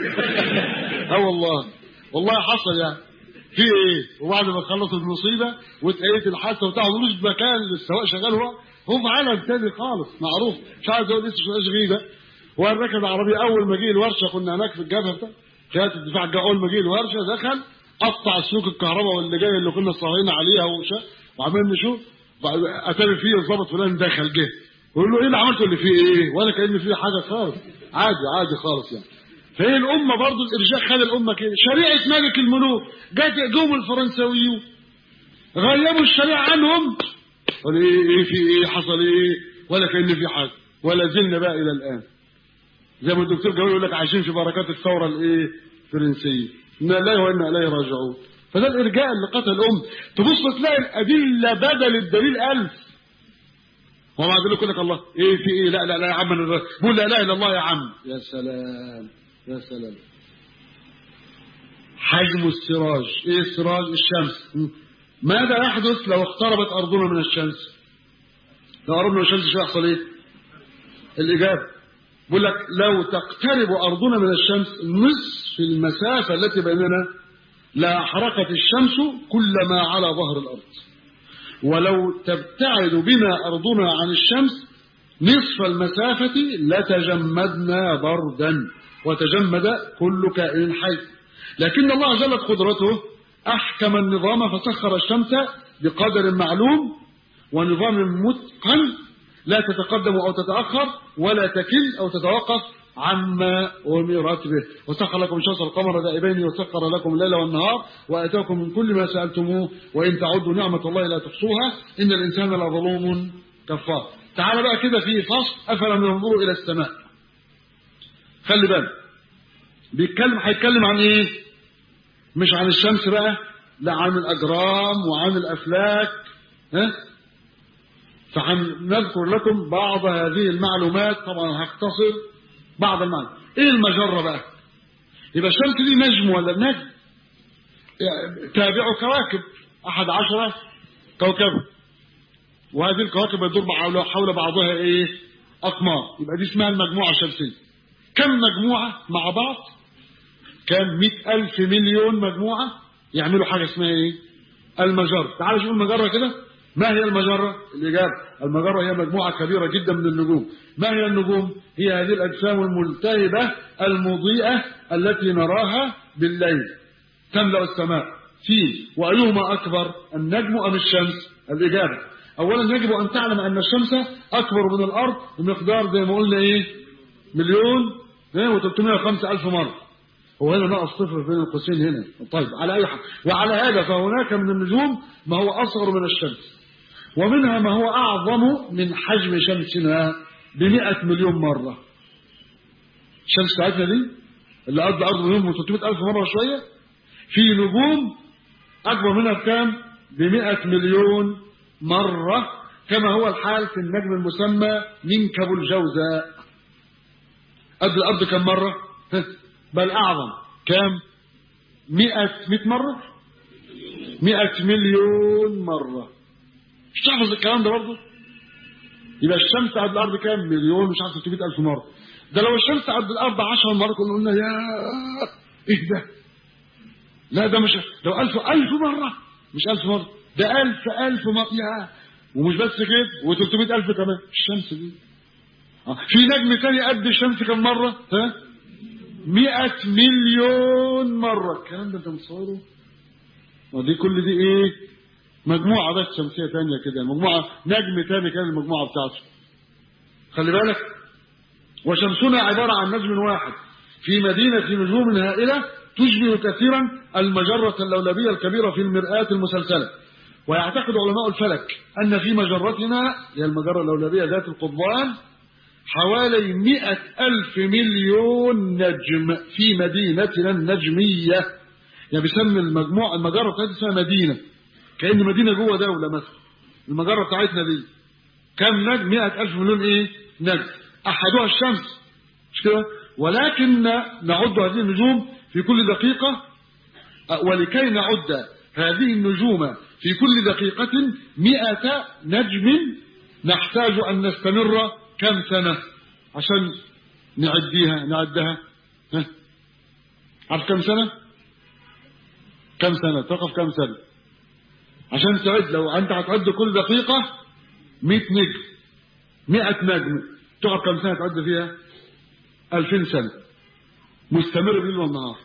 اه والله والله حصل يعني في ايه وبعد ما خلص المصيبه واتقيت الحادثه وبتاع ملوش مكان للسواق شغال هو هو في عالم تاني خالص معروف مش عايز اقول لسه شويه غريبه وقال ركب العربيه اول ما جه الورشه كنا هناك في الجبهه بتاع كانت الدفاع الجوي اول ما جه الورشه دخل قطع سلوك الكهرباء واللي جاي اللي كنا صاحيين عليها وشا وعمال نشوف اتاري فيه الظابط فلان دخل جه يقول له ايه اللي عملته اللي فيه ايه ولا كان فيه حاجه خالص عادي عادي خالص يعني فهي الأمة برضو الإرجاء خد الأمة كده شريعة ملك الملوك جت جم الفرنساويون غيبوا الشريعة عنهم قال إيه إيه في إيه حصل إيه ولا كأن في حاجة ولا زلنا بقى إلى الآن زي ما الدكتور جوي يقول لك عايشين في بركات الثورة الإيه الفرنسية إنا لا وإنا إليه راجعون فده الإرجاء اللي قتل الأم تبص تلاقي الأدلة بدل الدليل ألف هو بعد يقول لك الله ايه في ايه لا لا لا يا عم انا بقول لا اله الا الله يا عم يا سلام يا سلام حجم السراج ايه السراج الشمس ماذا يحدث لو اقتربت ارضنا من الشمس لو قربنا من الشمس شو يحصل ايه الاجابه بيقول لك لو تقترب ارضنا من الشمس نصف المسافه التي بيننا لاحرقت الشمس كلما على ظهر الارض ولو تبتعد بنا ارضنا عن الشمس نصف المسافه لتجمدنا بردا وتجمد كل كائن حي لكن الله جلت قدرته أحكم النظام فسخر الشمس بقدر معلوم ونظام متقن لا تتقدم أو تتأخر ولا تكل أو تتوقف عما أمرت به وسخر لكم الشمس والقمر دائبين وسخر لكم الليل والنهار وآتاكم من كل ما سألتموه وإن تعدوا نعمة الله لا تحصوها إن الإنسان لظلوم كفار تعال بقى كده في فصل أفلم ينظروا إلى السماء خلي بالك بيتكلم هيتكلم عن ايه مش عن الشمس بقى لا عن الاجرام وعن الافلاك ها فهنذكر لكم بعض هذه المعلومات طبعا هختصر بعض المعلومات ايه المجره بقى يبقى الشمس دي نجم ولا نجم تابع كواكب احد عشرة كوكبا وهذه الكواكب يدور حول بعضها ايه اقمار يبقى دي اسمها المجموعه الشمسيه كم مجموعة مع بعض كان مئة ألف مليون مجموعة يعملوا حاجة اسمها ايه المجرة تعالوا شوفوا المجرة كده ما هي المجرة الإجابة المجرة هي مجموعة كبيرة جدا من النجوم ما هي النجوم هي هذه الأجسام الملتهبة المضيئة التي نراها بالليل تملأ السماء في وأيهما أكبر النجم أم الشمس الإجابة اولا يجب ان تعلم ان الشمس اكبر من الارض بمقدار زي ما قلنا ايه مليون و305 الف مره هو هنا نقص صفر بين القوسين هنا طيب على اي حال وعلى هذا فهناك من النجوم ما هو اصغر من الشمس ومنها ما هو اعظم من حجم شمسنا ب مليون مره الشمس بتاعتنا دي اللي قد الارض مليون و300 الف مره شويه في نجوم اكبر منها بكام ب مليون مره كما هو الحال في النجم المسمى منكب الجوزاء قد الارض كم مره بل اعظم كام 100 100 مره 100 مليون مره مش تحفظ الكلام ده برضه يبقى الشمس قد الارض كام مليون مش عارف 600 الف مره ده لو الشمس قد الارض 10 مرات كنا قلنا يا ايه ده لا ده مش لو 1000 1000 مره مش 1000 مره ده 1000 1000 مره يا ومش بس كده و300 الف كمان الشمس دي في نجم تاني قد الشمس كم مره ها 100 مليون مره الكلام ده انت متصوره ودي كل دي ايه مجموعه بس شمسيه ثانيه كده مجموعه نجم ثاني كان المجموعه بتاعته خلي بالك وشمسنا عباره عن نجم واحد في مدينه نجوم هائله تشبه كثيرا المجره اللولبيه الكبيره في المرآة المسلسله ويعتقد علماء الفلك ان في مجرتنا هي المجره اللولبيه ذات القضبان حوالي مئة ألف مليون نجم في مدينتنا النجمية يعني بيسمي المجموعة المجرة بتاعتنا اسمها مدينة كأن مدينة جوه دولة مثلا المجرة بتاعتنا دي كم نجم مئة ألف مليون إيه نجم أحدها الشمس مش كده ولكن نعد هذه النجوم في كل دقيقة ولكي نعد هذه النجوم في كل دقيقة مئة نجم نحتاج أن نستمر كم سنة عشان نعديها نعدها ها عارف كم سنة كم سنة تقف كم سنة عشان تعد لو انت هتعد كل دقيقة 100 نجم 100 نجم تقف كم سنة تعد فيها 2000 سنة مستمر بالليل والنهار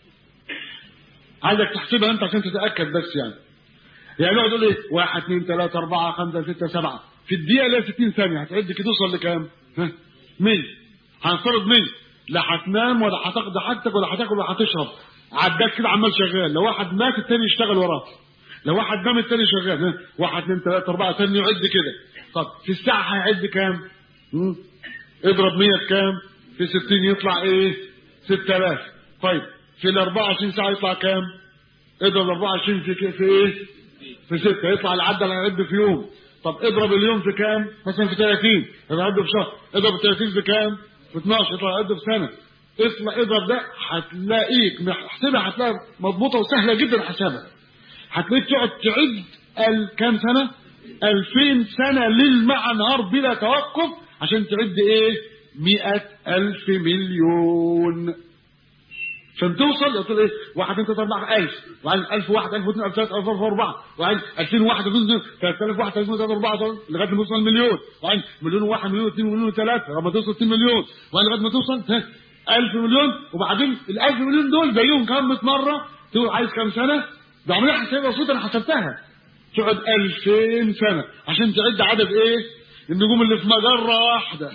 عايزك تحسبها انت عشان تتأكد بس يعني يعني نقعد نقول ايه 1 2 3 4 5 6 7 في الدقيقة لا 60 ثانية هتعد كده توصل لكام؟ ها 100 هنفترض 100 لا هتنام ولا هتاخد حاجتك ولا هتاكل ولا هتشرب عداك كده عمال شغال لو واحد مات التاني يشتغل وراه لو واحد نام التاني شغال ها واحد اثنين ثلاثة أربعة ثاني يعد كده طب في الساعة هيعد كام؟ مم. اضرب 100 بكام؟ في 60 يطلع ايه؟ 6000 طيب في ال 24 ساعة يطلع كام؟ اضرب 24 في في ايه؟ في 6 يطلع العدد اللي هيعد في يوم طب اضرب اليوم في كام مثلا في 30 يبقى عده في شهر اضرب 30 في كام في 12 يطلع عده في سنه اسمع اضرب ده هتلاقيك احسبها هتلاقيها مضبوطه وسهله جدا حسابها هتلاقيك تقعد تعد كام سنه 2000 سنه ليل مع نهار بلا توقف عشان تعد ايه 100000 مليون عشان توصل تقول ايه 1 2 3 4 1000 وبعدين 1000 1 1000 2 1000 3 1000 4 وبعدين 2001 3000 1 3000 3 4 لغايه ما توصل مليون وبعدين مليون 1 مليون 2 مليون 3 لغايه ما توصل 2 مليون وبعدين لغايه ما توصل 1000 مليون وبعدين ال 1000 مليون دول زيهم كام 100 مره تقول عايز كام سنه ده عمليه حسابيه بسيطه انا حسبتها تقعد 2000 سنه عشان تعد عدد ايه النجوم اللي في مجره واحده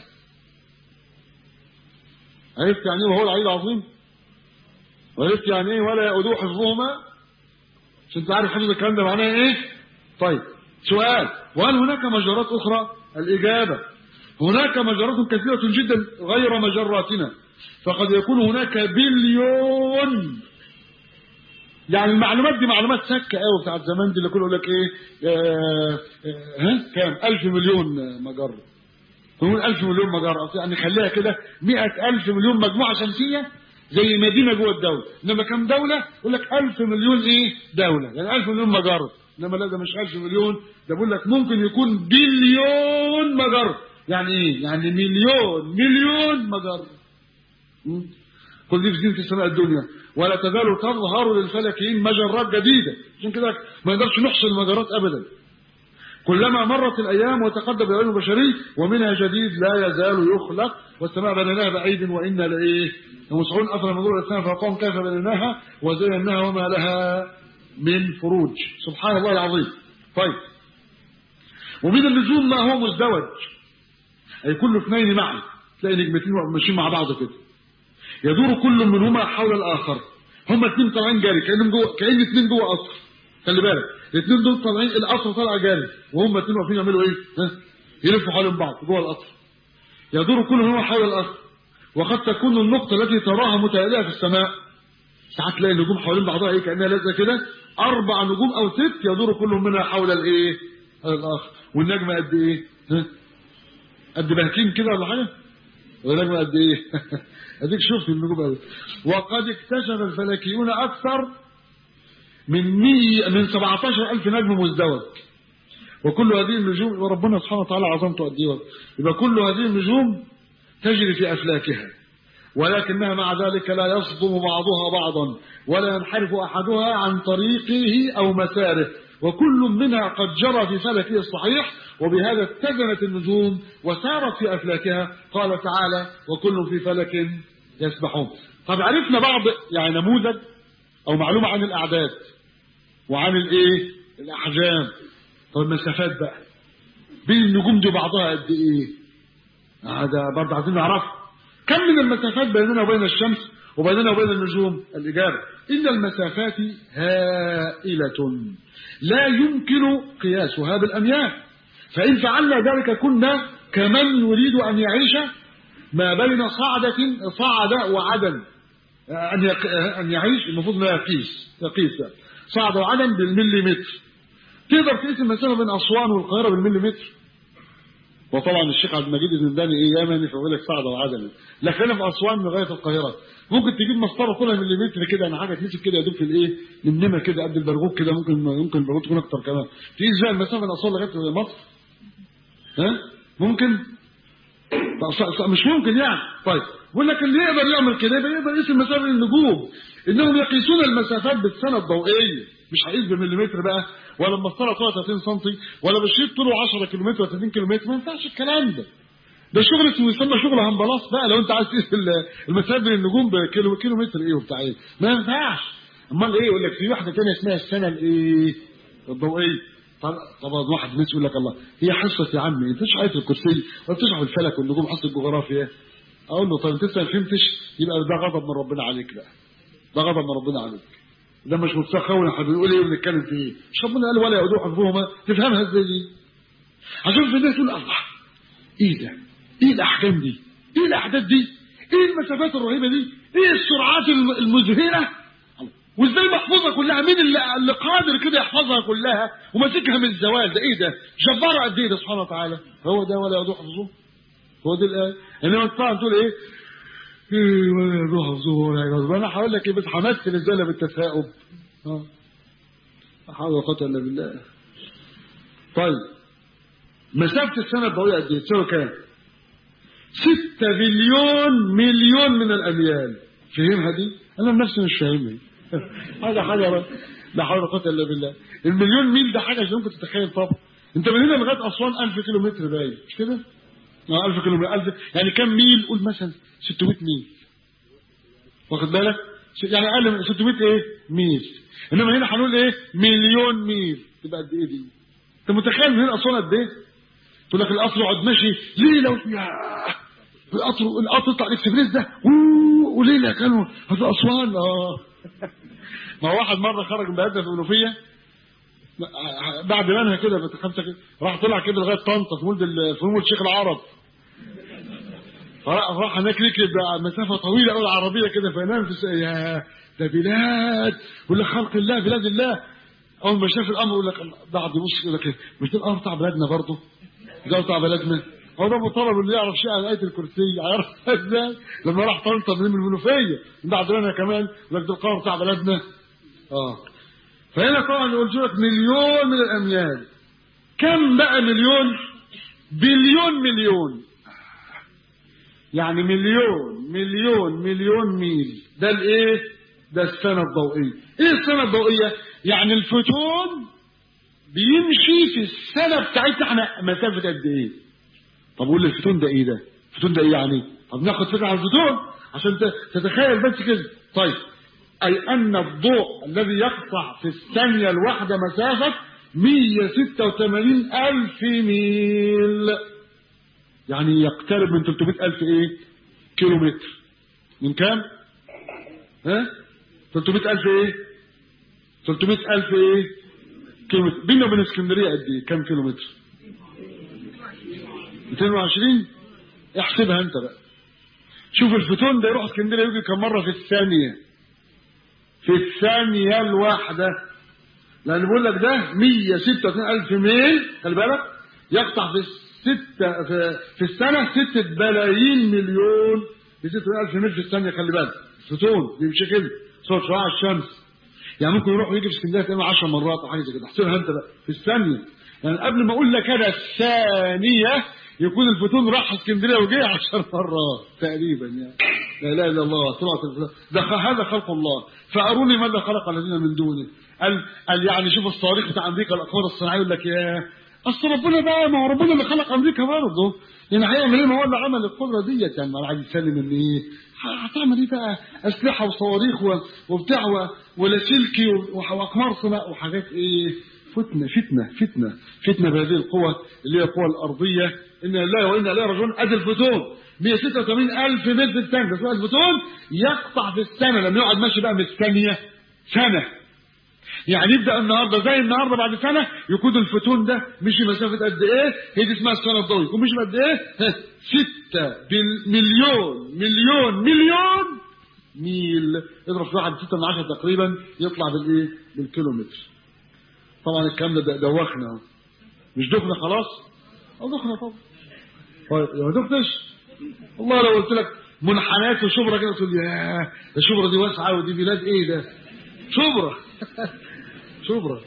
عرفت يعني ايه وهو العلي العظيم عرفت يعني ايه ولا يؤدوا حفظهما عشان انت عارف حفظ الكلام ده معناه ايه طيب سؤال وهل هناك مجرات اخرى الاجابه هناك مجرات كثيره جدا غير مجراتنا فقد يكون هناك بليون يعني المعلومات دي معلومات سكه قوي بتاعت زمان دي اللي كله يقول لك ايه آه آه ها كام 1000 مليون مجره نقول 1000 مليون مجره يعني خليها كده 100000 مليون مجموعه شمسيه زي مدينه جوه الدوله انما كم دوله يقول لك 1000 مليون ايه دوله يعني 1000 مليون مجره انما لا ده مش 1000 مليون ده بيقول لك ممكن يكون بليون مجره يعني ايه يعني مليون مليون مجره كل دي في زينه السماء الدنيا ولا تزال تظهر للفلكيين مجرات جديده عشان كده ما نقدرش نحصي المجرات ابدا كلما مرت الايام وتقدم العلم البشري ومنها جديد لا يزال يخلق والسماء بنيناها بايد وانا لايه لمسعون اثر نظور الاسلام فقوم كيف بنيناها وزيناها وما لها من فروج سبحان الله العظيم طيب ومن النجوم ما هو مزدوج أي كل اثنين معا تلاقي نجمتين ماشيين مع بعض كده يدور كل منهما حول الآخر هما اثنين طالعين جاري كأنهم جوه كأن اثنين جوه قصر خلي بالك الاثنين دول طالعين القصر طالع جاري وهم اثنين واقفين يعملوا ايه؟ ها؟ يلفوا حوالين بعض جوه القصر يدور كل منهما حول الآخر وقد تكون النقطة التي تراها متهالئة في السماء ساعات تلاقي النجوم حوالين بعضها ايه كأنها لازقة كده أربع نجوم أو ست يدور كل منها حول الايه؟ الآخر والنجمة قد ايه؟ ها؟ قد بهكين كده ولا حاجة؟ والنجمة قد ايه؟ اديك شفت النجوم قد وقد اكتشف الفلكيون أكثر من مي من 17000 نجم مزدوج وكل هذه النجوم وربنا سبحانه وتعالى عظمته قد ايه يبقى كل هذه النجوم تجري في أفلاكها ولكنها مع ذلك لا يصدم بعضها بعضا ولا ينحرف أحدها عن طريقه أو مساره وكل منها قد جرى في فلكه الصحيح وبهذا اتزنت النجوم وسارت في أفلاكها قال تعالى وكل في فلك يسبحون طب عرفنا بعض يعني نموذج أو معلومة عن الأعداد وعن الإيه الأحجام طب المسافات بقى بين النجوم دي بعضها قد إيه هذا برضه عايزين نعرف كم من المسافات بيننا وبين الشمس وبيننا وبين النجوم الإجابة إن المسافات هائلة لا يمكن قياسها بالأميال فإن فعلنا ذلك كنا كمن يريد أن يعيش ما بين صعدة صعد وعدن أن أن يعيش المفروض ما يقيس يقيس صعد وعدن بالمليمتر تقدر تقيس المسافة بين أسوان والقاهرة بالمليمتر وطبعا الشيخ عبد المجيد الزنداني ايه يمني فيقول لك صعد وعدل لكن في اسوان لغايه القاهره ممكن تجيب مسطره طولها مليمتر كده يعني حاجه تمسك كده يدوب في الايه النمه كده قد البرغوث كده ممكن ممكن البرغوث تكون اكتر كمان تقيس بقى المسافه من اسوان لغايه مصر ها ممكن مش ممكن يعني طيب بقول لك اللي يقدر يعمل كده يبقى يقدر يقيس المسافه للنجوم انهم يقيسون المسافات بالسنه الضوئيه مش هيقيس بمليمتر بقى ولا المسطره طولها 30 سم ولا بالشيط طوله 10 كيلو ولا 30 كيلو ما ينفعش الكلام ده ده شغل اسمه يسمى شغل همبلاص بقى لو انت عايز تقيس المسافه بين النجوم بكيلو كيلو متر ايه وبتاع ايه ما ينفعش امال ايه يقول لك في واحده ثانيه اسمها السنه الايه الضوئيه طبعا واحد الناس يقول لك الله هي حصه يا عمي انت مش عارف الكرسي ولا بتشرح الفلك والنجوم حصه الجغرافيا اقول له طب انت لسه ما فهمتش يبقى ده غضب من ربنا عليك بقى ده غضب من ربنا عليك ده مش متسخون احنا بنقول ايه وبنتكلم في ايه مش ربنا قال ولا يعودوا حفظهما تفهمها ازاي دي عشان في الناس تقول الله ايه ده ايه الاحكام دي ايه الاحداث دي ايه المسافات الرهيبه دي ايه السرعات المذهله وازاي محفوظه كلها مين اللي, اللي قادر كده يحفظها كلها وماسكها من الزوال ده ايه ده جبار قد ايه ده سبحانه وتعالى هو ده ولا يعودوا حفظه هو دي الايه انما انت تقول ايه ايه ولا يعودوا حفظه ولا يعودوا انا هقول لك ايه بس همثل ازاي بالتثاؤب اه لا حول ولا قوه الا بالله طيب مسافه السنه الضوئيه قد ايه تساوي كام 6 بليون مليون من الاميال فهمها دي انا نفسي مش فاهمها هذا حاجه لا حول ولا قوه الا بالله المليون ميل ده حاجه مش ممكن تتخيل طبعا انت من هنا لغايه اسوان 1000 كيلو متر باين مش كده اه 1000 كيلو متر 1000 يعني كم ميل قول مثلا 600 ميل واخد بالك يعني اقل من 600 ايه ميل انما هنا هنقول ايه مليون ميل تبقى قد ايه دي انت متخيل من هنا اسوان قد ايه تقول لك القطر يقعد ماشي ليله يا القطر القطر يطلع الاكسبريس ده وليله كانوا في اسوان اه ما واحد مره خرج من بلدنا في المنوفيه بعد منها كده بتخمسه كده راح طلع كده لغايه طنطا في مولد في مولد الشيخ العرب فراح راح هناك ركب مسافه طويله قوي العربيه كده فنام في يا ده بلاد يقول لك خلق الله بلاد الله اول ما شاف الامر يقول لك بعد يبص يقول لك مش ده الامر بتاع بلادنا برضه ده بتاع بلدنا هو ده مطالب اللي يعرف شيء عن آية الكرسي يعرف ازاي لما راح طنطا من المنوفية من بعد لنا كمان لك ده القمر بتاع بلدنا اه فهنا طبعا قلت لك مليون من الاميال كم بقى مليون بليون مليون يعني مليون مليون مليون ميل ده الايه ده السنة الضوئية ايه السنة الضوئية يعني الفوتون بيمشي في السنة بتاعتنا احنا مسافة قد ايه طب قول لي الفوتون ده ايه ده الفوتون ده ايه يعني طب ناخد فكره عن الفوتون عشان تتخيل بس كده طيب اي ان الضوء الذي يقطع في الثانيه الواحده مسافه 186 ألف ميل يعني يقترب من 300 ألف إيه كيلو متر من كام ها 300 ألف إيه 300 ألف إيه كيلو متر بيننا وبين اسكندرية قد إيه كام كيلو متر 220 احسبها أنت بقى شوف الفوتون ده يروح اسكندرية يجي كم مرة في الثانية في الثانية الواحدة لأن بقول لك ده 136 ألف ميل خلي بالك يقطع في ستة في, في السنة ستة بلايين مليون ب 60 ألف ميل في الثانية خلي بالك فوتون بيمشي كده صوت شعاع الشمس يعني ممكن يروح ويجي في اسكندريه تقريبا 10 مرات او حاجه زي كده احسبها انت بقى في الثانيه يعني قبل ما اقول لك انا الثانيه يكون الفوتون راح اسكندريه وجه 10 مرات تقريبا يعني لا اله الا الله سرعه ده هذا خلق الله فاروني ماذا خلق الذين من دونه قال قال يعني شوف الصواريخ بتاع امريكا الاقمار الصناعيه يقول لك يا اصل ربنا بقى ما هو ربنا اللي خلق امريكا برضه يعني هيعمل ايه ما هو اللي عمل القدره ديت يعني ما عايز يسلم ان ايه هتعمل ايه بقى اسلحه وصواريخ وبتاع ولاسلكي واقمار صناعه وحاجات ايه فتنه فتنه فتنه فتنه بهذه القوه اللي هي القوه الارضيه ان الله وانا اليه راجعون ادي الفوتون 186 الف متر في الثانيه بس الفوتون يقطع في السنه لما يقعد ماشي بقى من الثانيه سنه يعني يبدا النهارده زي النهارده بعد سنه يكون الفوتون ده مشي مسافه قد ايه هي دي اسمها السنه الضوئيه يكون مشي قد ايه 6 بالمليون مليون مليون ميل اضرب في واحد 6 من 10 تقريبا يطلع بالايه بالكيلومتر طبعا الكلام ده دوخنا اهو مش دخنا خلاص اه دخنا طبعا طيب ما دخنش والله لو قلت لك منحنيات وشبرا كده تقول يا الشبرا دي واسعه ودي بلاد ايه ده شبرا شبرا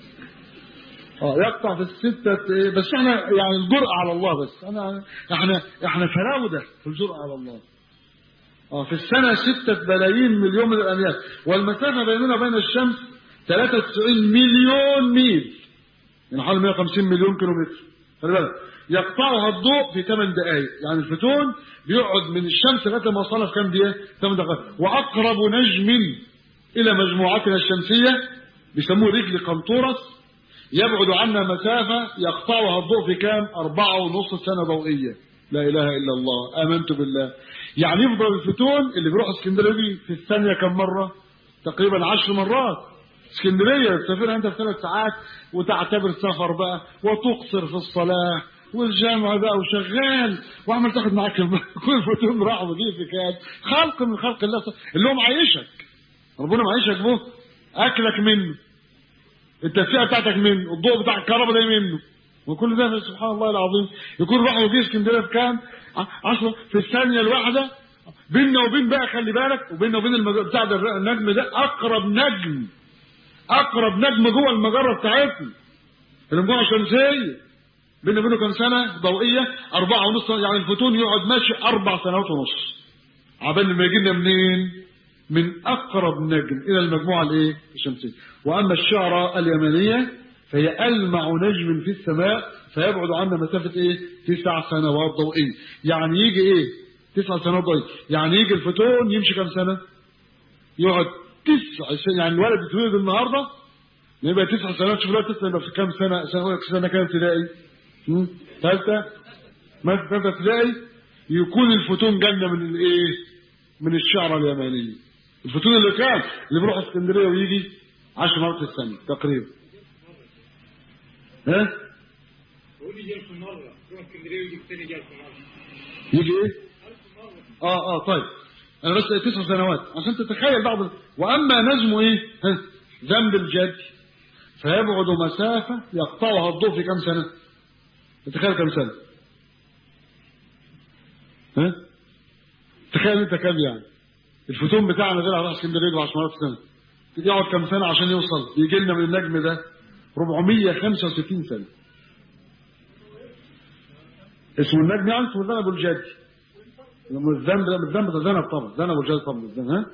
اه يقطع في الستة إيه بس احنا يعني الجرأة على الله بس انا احنا احنا فراودة في الجرأة على الله اه في السنة ستة بلايين مليون من الأميال والمسافة بيننا وبين الشمس 93 مليون ميل يعني حوالي 150 مليون كيلو متر خلي بالك يقطعها الضوء في 8 دقائق يعني الفوتون بيقعد من الشمس لغايه ما وصلها في كام دقيقه 8 دقائق واقرب نجم الى مجموعتنا الشمسيه بيسموه رجل قنطرس يبعد عنا مسافه يقطعها الضوء في كام أربعة ونص سنه ضوئيه لا اله الا الله امنت بالله يعني يفضل الفوتون اللي بيروح اسكندريه دي في الثانيه كم مره تقريبا عشر مرات اسكندريه تسافرها انت في ثلاث ساعات وتعتبر سفر بقى وتقصر في الصلاه والجامع بقى وشغال وعمل تاخد معاك كل فوتون راح وجي في كاد خلق من خلق الله اللي هو معيشك ربنا معيشك به اكلك منه التدفئه بتاعتك منه الضوء بتاع الكهرباء ده منه وكل ده سبحان الله العظيم يكون راح وجي اسكندريه في كام 10 في الثانيه الواحده بيننا وبين بقى خلي بالك وبيننا وبين المج... بتاع ده النجم ده اقرب نجم اقرب نجم جوه المجره بتاعتنا المجموعه الشمسيه بيننا وبينه كام سنه ضوئيه أربعة ونص يعني الفوتون يقعد ماشي اربع سنوات ونص عبال ما يجي لنا منين من اقرب نجم الى المجموعه الايه الشمسيه واما الشعره اليمنيه فهي المع نجم في السماء فيبعد عنا مسافه ايه تسع سنوات ضوئيه يعني يجي ايه تسع سنوات ضوئيه يعني يجي الفوتون يمشي كام سنه يقعد تسع سنة يعني الولد يتولد النهارده يبقى تسع سنوات شوف الولد تسع يبقى في كام سنه سنه سنه كام ابتدائي ثالثه مثلا ثالثه ابتدائي يكون الفوتون جنه من الايه من الشعره اليمنيه الفوتون اللي كان اللي بيروح اسكندريه ويجي 10 مرات في الثانيه تقريبا ها يقول يجي 1000 مره يروح اسكندريه ويجي الثاني يجي 1000 مره يجي ايه اه اه طيب انا بس تسع سنوات عشان تتخيل بعض ال... واما نجم ايه ها ذنب الجد فيبعد مسافه يقطعها الضوء في كم سنه تتخيل كم سنه ها تخيل انت كم يعني الفوتون بتاعنا ده راح اسكندريه يجي 10 مرات في السنه يقعد كم سنه عشان يوصل يجي لنا من النجم ده 465 سنه اسمه النجم يعني اسمه الذنب الجدي لما الذنب ده الذنب ده ذنب طبعا ذنب الجدي طبعا الذنب ها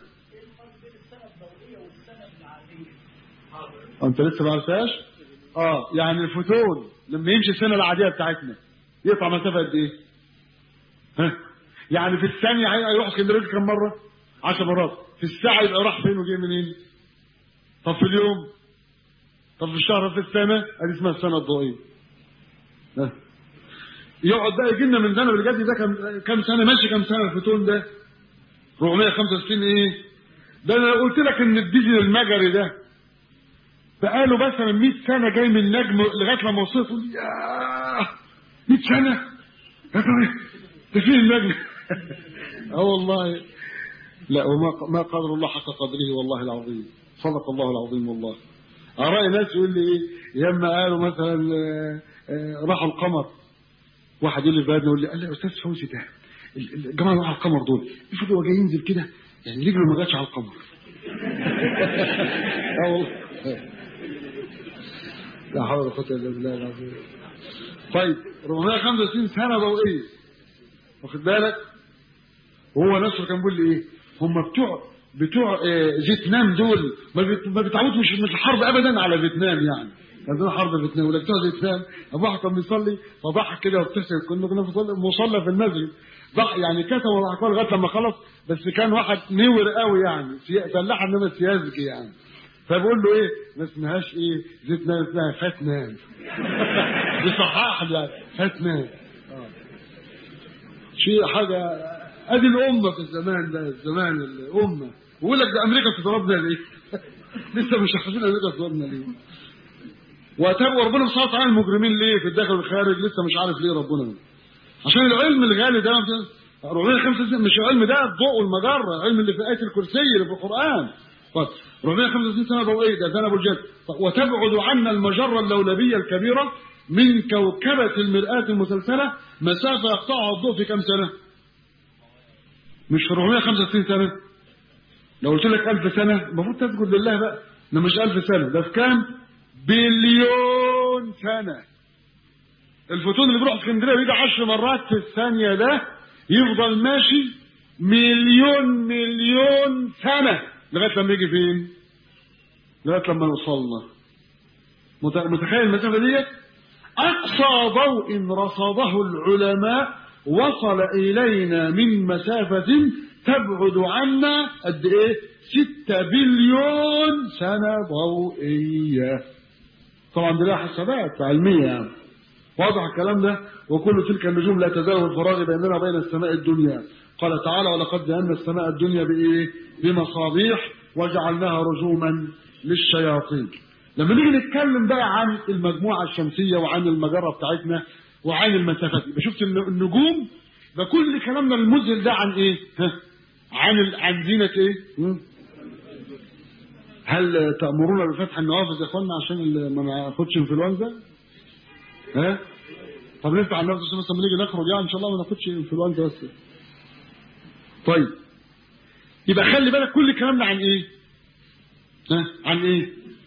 انت لسه ما عرفتهاش اه يعني الفوتون لما يمشي السنه العاديه بتاعتنا يقطع مسافه قد ايه ها يعني في الثانيه هيروح اسكندريه كم مره 10 مرات في الساعه يبقى راح فين وجاي منين طب في اليوم طب في الشهر في السنة ادي اسمها السنة الضوئية ها. يقعد بقى يجي لنا من سنة بالجد ده كم كم سنة ماشي كم سنة الفتون ده 465 ايه ده انا قلت لك ان الديزل المجري ده بقاله مثلا 100 سنة جاي من نجم لغاية لما وصلت تقول ياه 100 سنة يا ترى ده فين النجم اه والله لا وما ما قدر الله حق قدره والله العظيم صدق الله العظيم والله أرأي ناس يقول لي إيه ياما قالوا مثلا آه، آه، راحوا القمر واحد يقول لي في بلدنا يقول لي قال لي يا أستاذ فوزي ده ال- ال- الجماعة اللي على القمر دول افرض هو جاي ينزل كده يعني رجله ما جاتش على القمر اه والله لا حول ولا قوة إلا بالله العظيم طيب 465 سنة ضوئية واخد بالك وهو نفسه كان بيقول لي ايه هم بتوع بتوع آه، فيتنام دول ما بيت- ما بيتعودوا مش مش الحرب ابدا على فيتنام يعني كان عندنا حرب فيتنام ولا بتوع فيتنام ابو واحد كان بيصلي فضحك كده وابتسم كنا كنا في مصلى- مصلى في المسجد ضحك يعني كتب وضحك لغايه لما خلص بس كان واحد نور قوي يعني سي- فلاح انما سيازجي يعني فبقول له ايه ما اسمهاش ايه فيتنام اسمها فاتنام بصحاح يعني فاتنام اه شيء حاجة ادي الأمة في الزمان ده الزمان الأمة ويقول لك ده أمريكا بتضربنا ليه؟ لسه مش عارفين أمريكا بتضربنا ليه؟ وتابعوا ربنا سبحانه وتعالى المجرمين ليه في الداخل والخارج لسه مش عارف ليه ربنا عشان العلم الغالي ده 465 مش العلم ده الضوء والمجرة العلم اللي في آية الكرسي اللي في القرآن طيب 465 سنة ضوئية ده ذنب الجد طيب وتبعد عنا المجرة اللولبية الكبيرة من كوكبة المرآة المسلسلة مسافة يقطعها الضوء في كم سنة؟ مش في 465 سنة لو قلت لك 1000 سنة المفروض تسجد لله بقى ده مش 1000 سنة ده في كام؟ بليون سنة الفوتون اللي بيروح اسكندريه بيجي 10 مرات في الثانيه ده يفضل ماشي مليون مليون سنه لغايه لما يجي فين؟ لغايه لما يوصلنا مت- متخيل المسافه ديت؟ اقصى ضوء رصده العلماء وصل الينا من مسافه تبعد عنا قد ايه؟ 6 بليون سنه ضوئيه طبعا دي لها حسابات علميه يعني واضح الكلام ده وكل تلك النجوم لا تزال الفراغ بيننا وبين السماء الدنيا قال تعالى ولقد جعلنا السماء الدنيا بايه بمصابيح وجعلناها رجوما للشياطين لما نيجي نتكلم بقى عن المجموعه الشمسيه وعن المجره بتاعتنا وعن المسافات يبقى شفت الن- النجوم ده كل كلامنا المذهل ده عن ايه ها عن ال... عن زينه ايه هم؟ هل تأمرون بفتح النوافذ يا اخوانا عشان ال- ما ناخدش انفلونزا ها طب نفتح النفس عشان بس لما نيجي نخرج يعني ان شاء الله ما ناخدش انفلونزا بس طيب يبقى خلي بالك كل كلامنا عن ايه ها عن ايه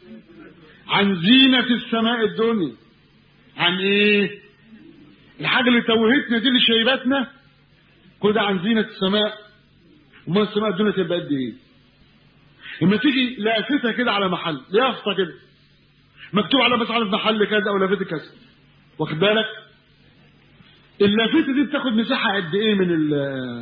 عن زينة السماء الدنيا عن ايه الحاجة اللي توهتنا دي اللي شيبتنا كل ده عن زينة السماء امال السماء الدنيا تبقى قد ايه لما تيجي لافتة كده على محل يافطة كده مكتوب على مثلا في محل كذا او لافتة كذا واخد بالك اللافته دي بتاخد مساحه قد ايه من ال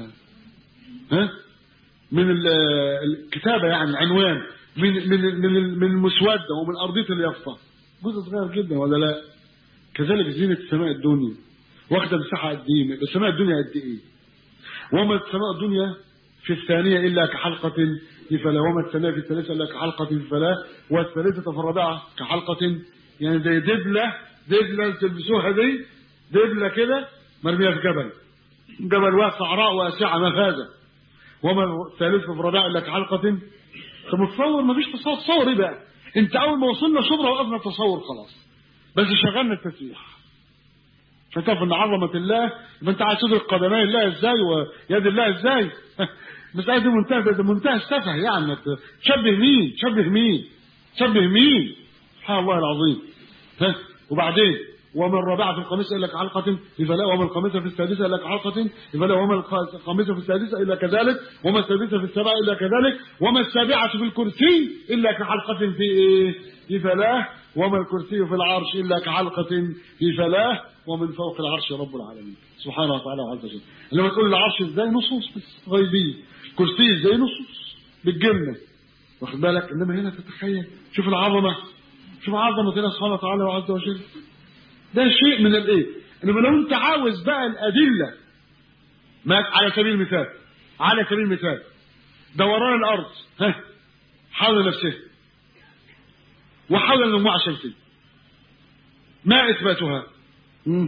ها من ال الكتابه يعني عنوان من من من ال- من المسوده ومن ارضيه اليافطه جزء صغير جدا ولا لا كذلك زينه السماء الدنيا واخده مساحه قد ايه السماء الدنيا قد ايه وما السماء الدنيا في الثانية إلا كحلقة في فلا وما الثانية في الثالثة إلا كحلقة في فلا والثالثة في الرابعة كحلقة يعني زي دبلة دبلة تلبسوها دي دبلة كده مرمية في جبل جبل واسع صحراء واسعة مفازة وما الثالثة في الرابعة إلا كحلقة أنت متصور مفيش تصور تصور إيه بقى أنت أول ما وصلنا شبرا وقفنا التصور خلاص بس شغلنا التسبيح فتعرف ان عظمه الله يبقى انت عايز تدرك قدمي الله ازاي ويد الله ازاي المساله دي منتهى ده منتهى السفه يعني إنك تشبه مين تشبه مين تشبه مين سبحان الله العظيم ها وبعدين وما الرابعة في الخامسة إلا كحلقة فلا وما الخامسة في السادسة إلا كحلقة فلا وما الخامسة في السادسة إلا كذلك وما السادسة في السبعة إلا كذلك وما السابعة في الكرسي إلا كحلقة في إيه في فلاه وما الكرسي في العرش إلا كحلقة في فلاه ومن فوق العرش رب العالمين سبحانه وتعالى وعز وجل لما تقول العرش ازاي نصوص بس غيبية كرسي ازاي نصوص بالجنة واخد بالك انما هنا تتخيل شوف العظمة شوف عظمة الله سبحانه وتعالى وعز وجل ده شيء من الايه انما لو انت عاوز بقى الادله ما على سبيل المثال على سبيل المثال دوران الارض ها حول نفسها وحول المجموعه الشمسيه ما اثباتها مم.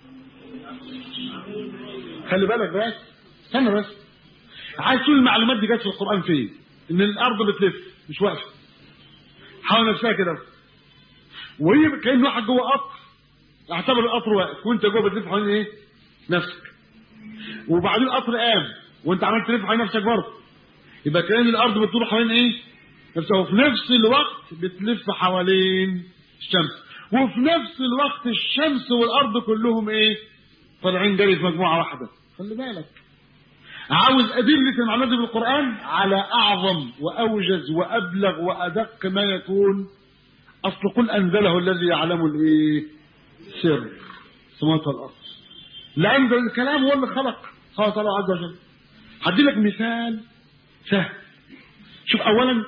خلي بالك بس استنى بس عايز تقول المعلومات دي جت في القران فين ان الارض بتلف مش واقفه حول نفسها كده وهي كان واحد جوه قطر اعتبر القطر واقف وانت جوه بتلف حوالين ايه نفسك وبعدين القطر قام وانت عمال تلف حوالين نفسك برضه يبقى كان الارض بتدور حوالين ايه نفسها وفي نفس الوقت بتلف حوالين الشمس وفي نفس الوقت الشمس والارض كلهم ايه طالعين جري في مجموعه واحده خلي بالك عاوز أدلة المعلومات دي بالقرآن على أعظم وأوجز وأبلغ وأدق ما يكون أصل قل أنزله الذي يعلم الإيه سر سماوات الأرض لا أنزل الكلام هو اللي خلق خلق الله عز وجل هدي لك مثال سهل شوف أولا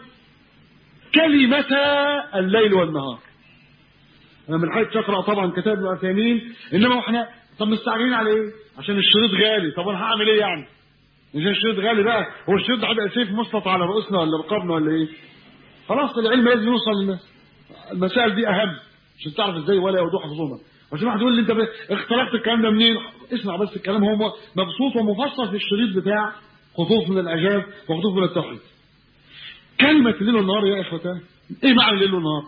كلمتا الليل والنهار أنا من حيث تقرأ طبعا كتاب ابن عثيمين إنما إحنا طب مستعجلين على إيه؟ عشان الشريط غالي طب أنا هعمل إيه يعني؟ مش الشريط غالي بقى هو الشريط هيبقى سيف مسلط على رؤوسنا ولا رقابنا ولا ايه خلاص العلم لازم يوصل للناس المسائل دي اهم عشان تعرف ازاي ولا يودوح حفظونا عشان واحد يقول لي انت اخترقت الكلام ده منين اسمع بس الكلام هو مبسوط ومفصل في الشريط بتاع خطوف من الاعجاز وخطوف من التوحيد كلمة الليل والنهار يا اخوتان ايه معنى الليل والنهار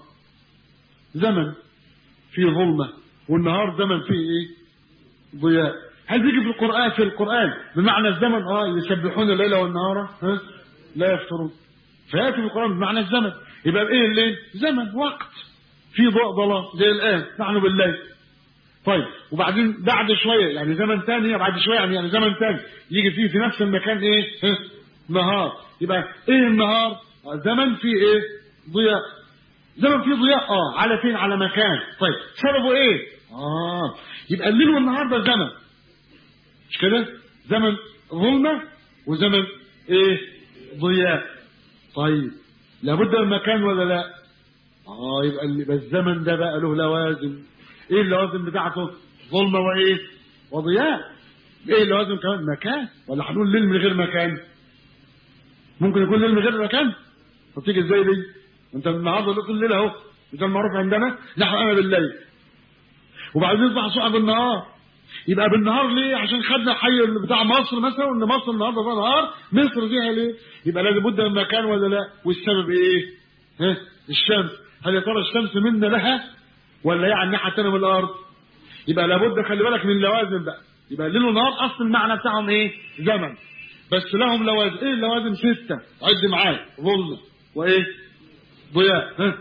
زمن فيه ظلمة والنهار زمن فيه ايه ضياء هل بيجي في القرآن في القرآن بمعنى الزمن اه يسبحون الليل والنهار ها لا يفترون فياتي في القرآن بمعنى الزمن يبقى ايه الليل زمن وقت في ضوء ظلام زي الآن نحن بالليل طيب وبعدين بعد شوية يعني زمن ثاني بعد شوية يعني, يعني زمن ثاني يجي فيه في نفس المكان ايه ها؟ نهار يبقى ايه النهار آه زمن فيه ايه ضياء زمن فيه ضياء اه على فين على مكان طيب سببه ايه اه يبقى الليل والنهار ده زمن مش كده زمن ظلمة وزمن ايه ضياء طيب لابد من مكان ولا لا اه يبقى اللي الزمن ده بقى له لوازم ايه اللوازم بتاعته ظلمة وايه وضياء ايه اللوازم كمان مكان ولا هنقول ليل من غير مكان ممكن يكون ليل من غير مكان طب تيجي ازاي دي انت النهارده قلت الليل اهو ده المعروف عندنا نحن انا بالليل وبعدين يصبح صعب النهار يبقى بالنهار ليه عشان خدنا حي بتاع مصر مثلا ان مصر النهارده فيها نهار مصر فيها ليه يبقى لازم بد من مكان ولا لا والسبب ايه ها الشمس هل يا ترى الشمس منا لها ولا هي على الناحيه الثانيه من الارض يبقى لابد خلي بالك من اللوازم بقى يبقى الليل والنهار اصل المعنى بتاعهم ايه زمن بس لهم لوازم ايه اللوازم سته عد معايا ظلمه وايه ضياء ها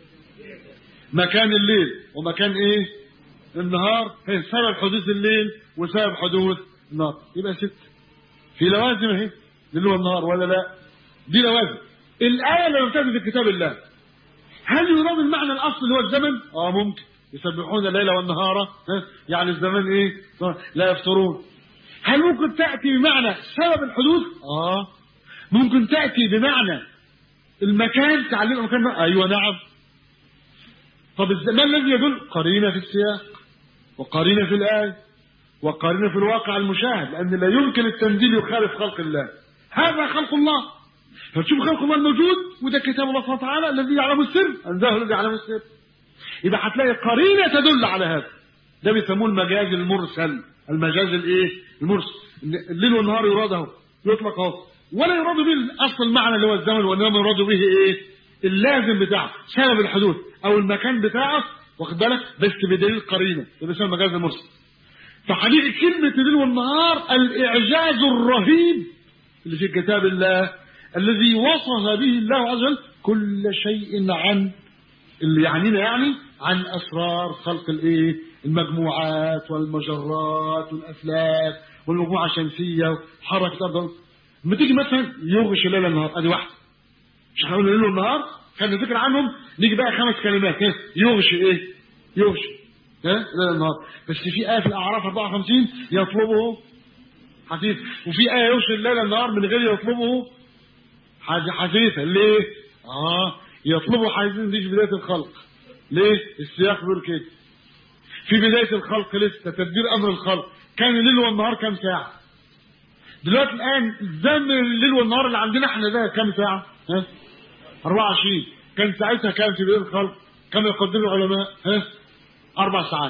مكان الليل ومكان ايه النهار هي سبب حدوث الليل وسبب حدوث النهار يبقى ست في لوازم اهي الليل والنهار ولا لا دي لوازم الآية اللي نمتاز في كتاب الله هل يراد المعنى الأصل اللي هو الزمن؟ اه ممكن يسبحون الليل والنهار ها؟ يعني الزمن ايه؟ لا يفترون هل ممكن تأتي بمعنى سبب الحدوث؟ اه ممكن تأتي بمعنى المكان تعليم المكان ايوه نعم طب ما الذي يدل قرينه في السياق وقارنة في الآية وقارنة في الواقع المشاهد لأن لا يمكن التنزيل يخالف خلق الله هذا خلق الله فتشوف خلق الله الموجود وده كتاب الله سبحانه وتعالى الذي يعلم السر أنزاه الذي يعلم السر يبقى هتلاقي قرينة تدل على هذا ده بيسموه المجاز المرسل المجاز الايه المرسل الليل والنهار يراد اهو يطلق اهو ولا يراد به اصل المعنى اللي هو الزمن وانما يراد به ايه اللازم بتاعه سبب الحدوث او المكان بتاعه واخد بالك بس بدليل قرينه ده بيسمى المجاز المرسل فحقيقة كلمة الليل والنهار الإعجاز الرهيب اللي في كتاب الله الذي وصف به الله عز وجل كل شيء عن اللي يعنينا يعني عن أسرار خلق الإيه المجموعات والمجرات والأفلاك والمجموعة الشمسية وحركة الأرض لما تيجي مثلا يغش الليل والنهار أدي واحدة مش هنقول الليل والنهار خلينا نذكر عنهم نيجي بقى خمس كلمات ها يغشي ايه يغشي ها لا النهار بس في آية في الأعراف 54 يطلبه حثيث وفي آية يغشي الليل النهار من غير يطلبه حثيثة ليه؟ اه يطلبه حثيث دي في بداية الخلق ليه السياق بيقول كده في بدايه الخلق لسه تدبير امر الخلق كان الليل والنهار كام ساعه دلوقتي الان زمن الليل والنهار اللي عندنا احنا ده كام ساعه ها 24 كان ساعتها كام في بدايه الخلق كما يقدر العلماء ها اربع ساعات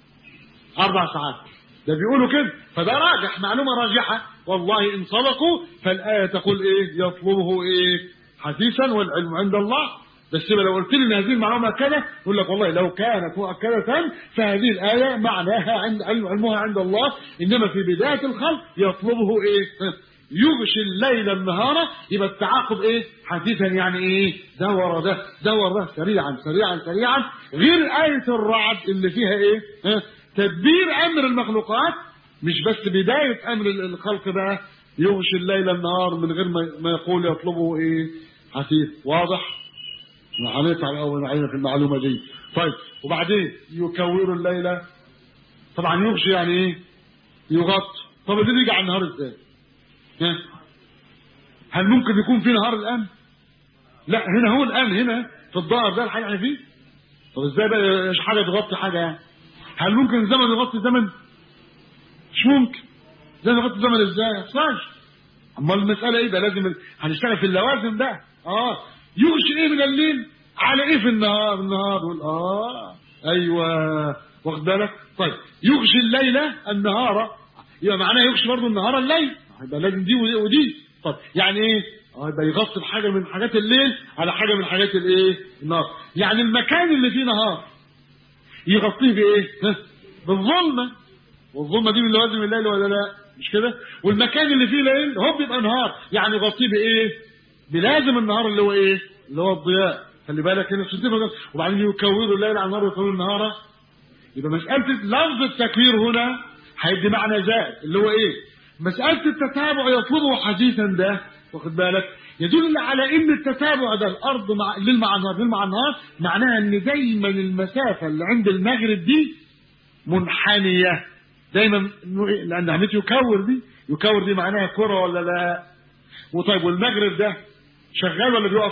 اربع ساعات ده بيقولوا كده فده راجح معلومه راجحه والله ان صدقوا فالايه تقول ايه يطلبه ايه حديثا والعلم عند الله بس لو قلت لي ان هذه المعلومه كده يقول لك والله لو كانت مؤكده فهذه الايه معناها عند علم علمها عند الله انما في بدايه الخلق يطلبه ايه يغشي الليل النهار يبقى التعاقب ايه حديثا يعني ايه دور ده دور ده سريعا سريعا سريعا غير آية الرعد اللي فيها ايه ها؟ تدبير امر المخلوقات مش بس بداية امر الخلق بقى يغشي الليل النهار من غير ما يقول يطلبه ايه حديث واضح هنطلع الاول علينا في المعلومة دي طيب وبعدين يكور الليل طبعا يغشي يعني ايه يغطي طب اللي بيجي على النهار ازاي ها؟ هل ممكن يكون في نهار الان لا هنا هو الان هنا في الظاهر ده الحاجه احنا فيه طب ازاي بقى مش حاجه تغطي حاجه يعني هل ممكن الزمن يغطي الزمن مش ممكن زي يغطي الزمن ازاي ما يحصلش امال المساله ايه بقى لازم هنشتغل في اللوازم بقى اه يغشي ايه من الليل على ايه في النهار النهار وال اه ايوه واخد بالك طيب يغشي الليل النهار يبقى معناه يغشي برضه النهار الليل يبقى لازم دي ودي, ودي. طب يعني ايه اه يبقى يغطي بحاجه من حاجات الليل على حاجه من حاجات الايه النهار يعني المكان اللي فيه نهار يغطيه بايه ها؟ بالظلمه والظلمه دي من لوازم الليل ولا لا مش كده والمكان اللي فيه ليل هو بيبقى نهار يعني يغطيه بايه بلازم النهار اللي هو ايه اللي هو الضياء خلي بالك هنا عشان وبعدين يكوروا الليل على النهار ويكوروا النهار يبقى مساله لفظ التكوير هنا هيدي معنى زائد اللي هو ايه مسألة التتابع يطلبه حديثا ده واخد بالك يدل على ان التتابع ده الارض مع الليل مع النهار الليل مع النهار معناها ان دايما المسافه اللي عند المغرب دي منحنيه دايما لان عمليه يكور دي يكور دي معناها كره ولا لا وطيب والمغرب ده شغال ولا بيقف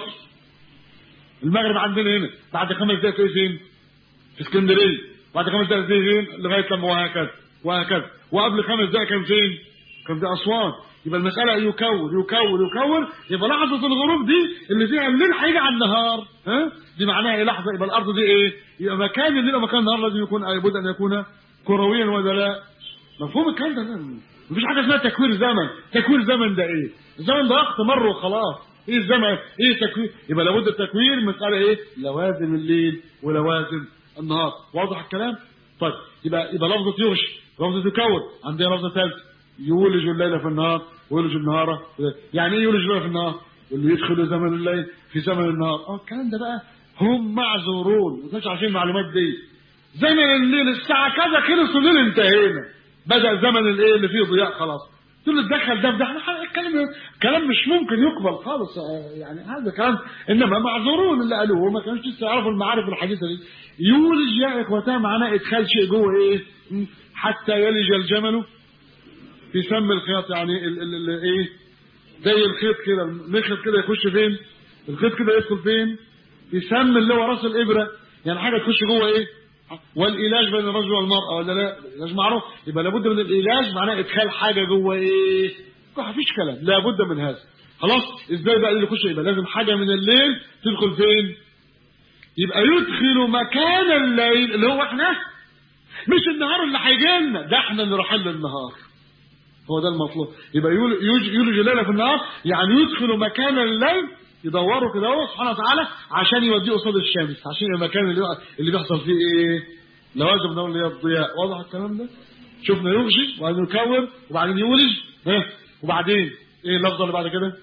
المغرب عندنا هنا بعد خمس دقائق ايه فين في اسكندريه بعد خمس دقائق فين لغايه لما وهكذا وهكذا وقبل خمس دقائق كان فين كان في اسوان يبقى المساله يكور يكور يكور يبقى لحظه الغروب دي اللي فيها الليل هيجي على النهار ها دي معناها ايه لحظه يبقى الارض دي ايه يبقى مكان الليل ومكان النهار لازم يكون لابد ان يكون كرويا ولا لا مفهوم الكلام ده مفيش حاجه اسمها تكوير زمن تكوير زمن ده ايه الزمن ده وقت مر وخلاص ايه الزمن ايه تكوير يبقى لابد التكوير مساله ايه لوازم الليل ولوازم النهار واضح الكلام طيب يبقى يبقى لفظه يغشي لفظه يكور عندنا لفظه ثالثه يولج الليل في النهار ويولج النهار يعني ايه يولج الليل في النهار واللي يدخل زمن الليل في زمن النهار اه الكلام ده بقى هم معذورون ما كانش عارفين المعلومات دي زمن الليل الساعه كذا خلص الليل انتهينا بدا زمن الايه اللي فيه ضياء خلاص تقول له تدخل ده في ده احنا الكلام كلام مش ممكن يقبل خالص يعني هذا كلام انما معذورون اللي قالوه وما كانوش لسه يعرفوا المعارف الحديثه دي يولج يا اخوتاه معناه ادخال شيء جوه ايه حتى يلج الجمل في سم الخياط يعني ال ال ال ايه زي الخيط كده المخيط كده يخش فين الخيط كده يدخل فين في سم اللي هو راس الابره يعني حاجه تخش جوه ايه والعلاج بين الرجل والمراه ولا لا العلاج معروف يبقى لابد من العلاج معناه ادخال حاجه جوه ايه مفيش كلام لابد من هذا خلاص ازاي بقى اللي يخش يبقى لازم حاجه من الليل تدخل فين يبقى يدخل مكان الليل اللي هو احنا مش النهار اللي هيجي لنا ده احنا اللي رايحين للنهار هو ده المطلوب يبقى يولج يولج الليل في النهار يعني يدخل مكان الليل يدوروا كده هو سبحانه وتعالى عشان يوديه قصاد الشمس عشان المكان اللي اللي بيحصل فيه ايه لوازم نقول اللي هي الضياء واضح الكلام ده شفنا يغشي وبعدين يكور وبعدين يولج ها وبعدين ايه اللفظه اللي بعد كده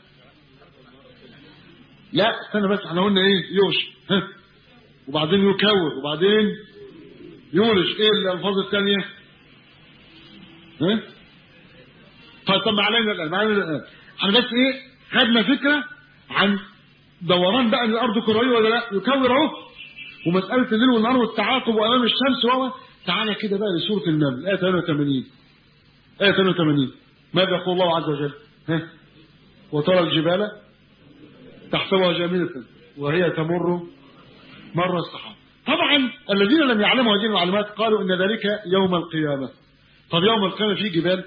لا استنى بس احنا قلنا ايه يغشي ها وبعدين يكور وبعدين يولج ايه الالفاظ الثانيه ها طيب طب ما علينا الان ما علينا الان احنا بس ايه خدنا فكره عن دوران بقى الارض كرويه ولا لا يكور اهو ومساله الليل والنهار والتعاقب وامام الشمس وهو تعالى كده بقى لسوره النمل ايه 88 ايه 88 ماذا يقول الله عز وجل ها وترى الجبال تحسبها جميله وهي تمر مر السحاب طبعا الذين لم يعلموا هذه المعلومات قالوا ان ذلك يوم القيامه طب يوم القيامه في جبال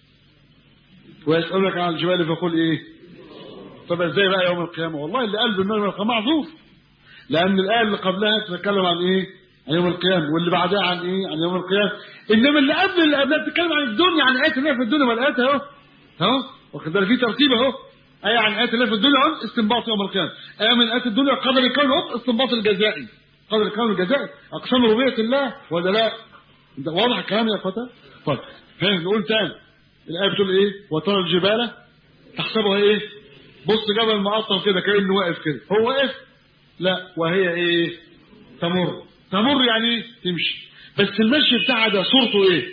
ويسالونك عن الجبال فقل ايه طب ازاي بقى يوم القيامه والله اللي قال بالنار يوم القيامه معذور لان الايه اللي قبلها تتكلم عن ايه عن يوم القيامه واللي بعدها عن ايه عن يوم القيامه انما اللي قبل اللي قبلها بتتكلم عن الدنيا عن ايات الله في الدنيا والايات اهو اهو واخد بالك في ترتيب اهو ايه عن ايات الله في الدنيا اهو استنباط يوم القيامه ايه من ايات الدنيا قدر الكون اهو استنباط الجزائي قدر الكون الجزائي اقسام ربوبيه الله ولا لا ده واضح الكلام يا فتى طيب ها نقول تاني الايه بتقول ايه وترى الجبال تحسبها ايه بص جبل مقطم كده كانه واقف كده هو واقف لا وهي ايه تمر تمر يعني ايه تمشي بس المشي بتاعها ده صورته ايه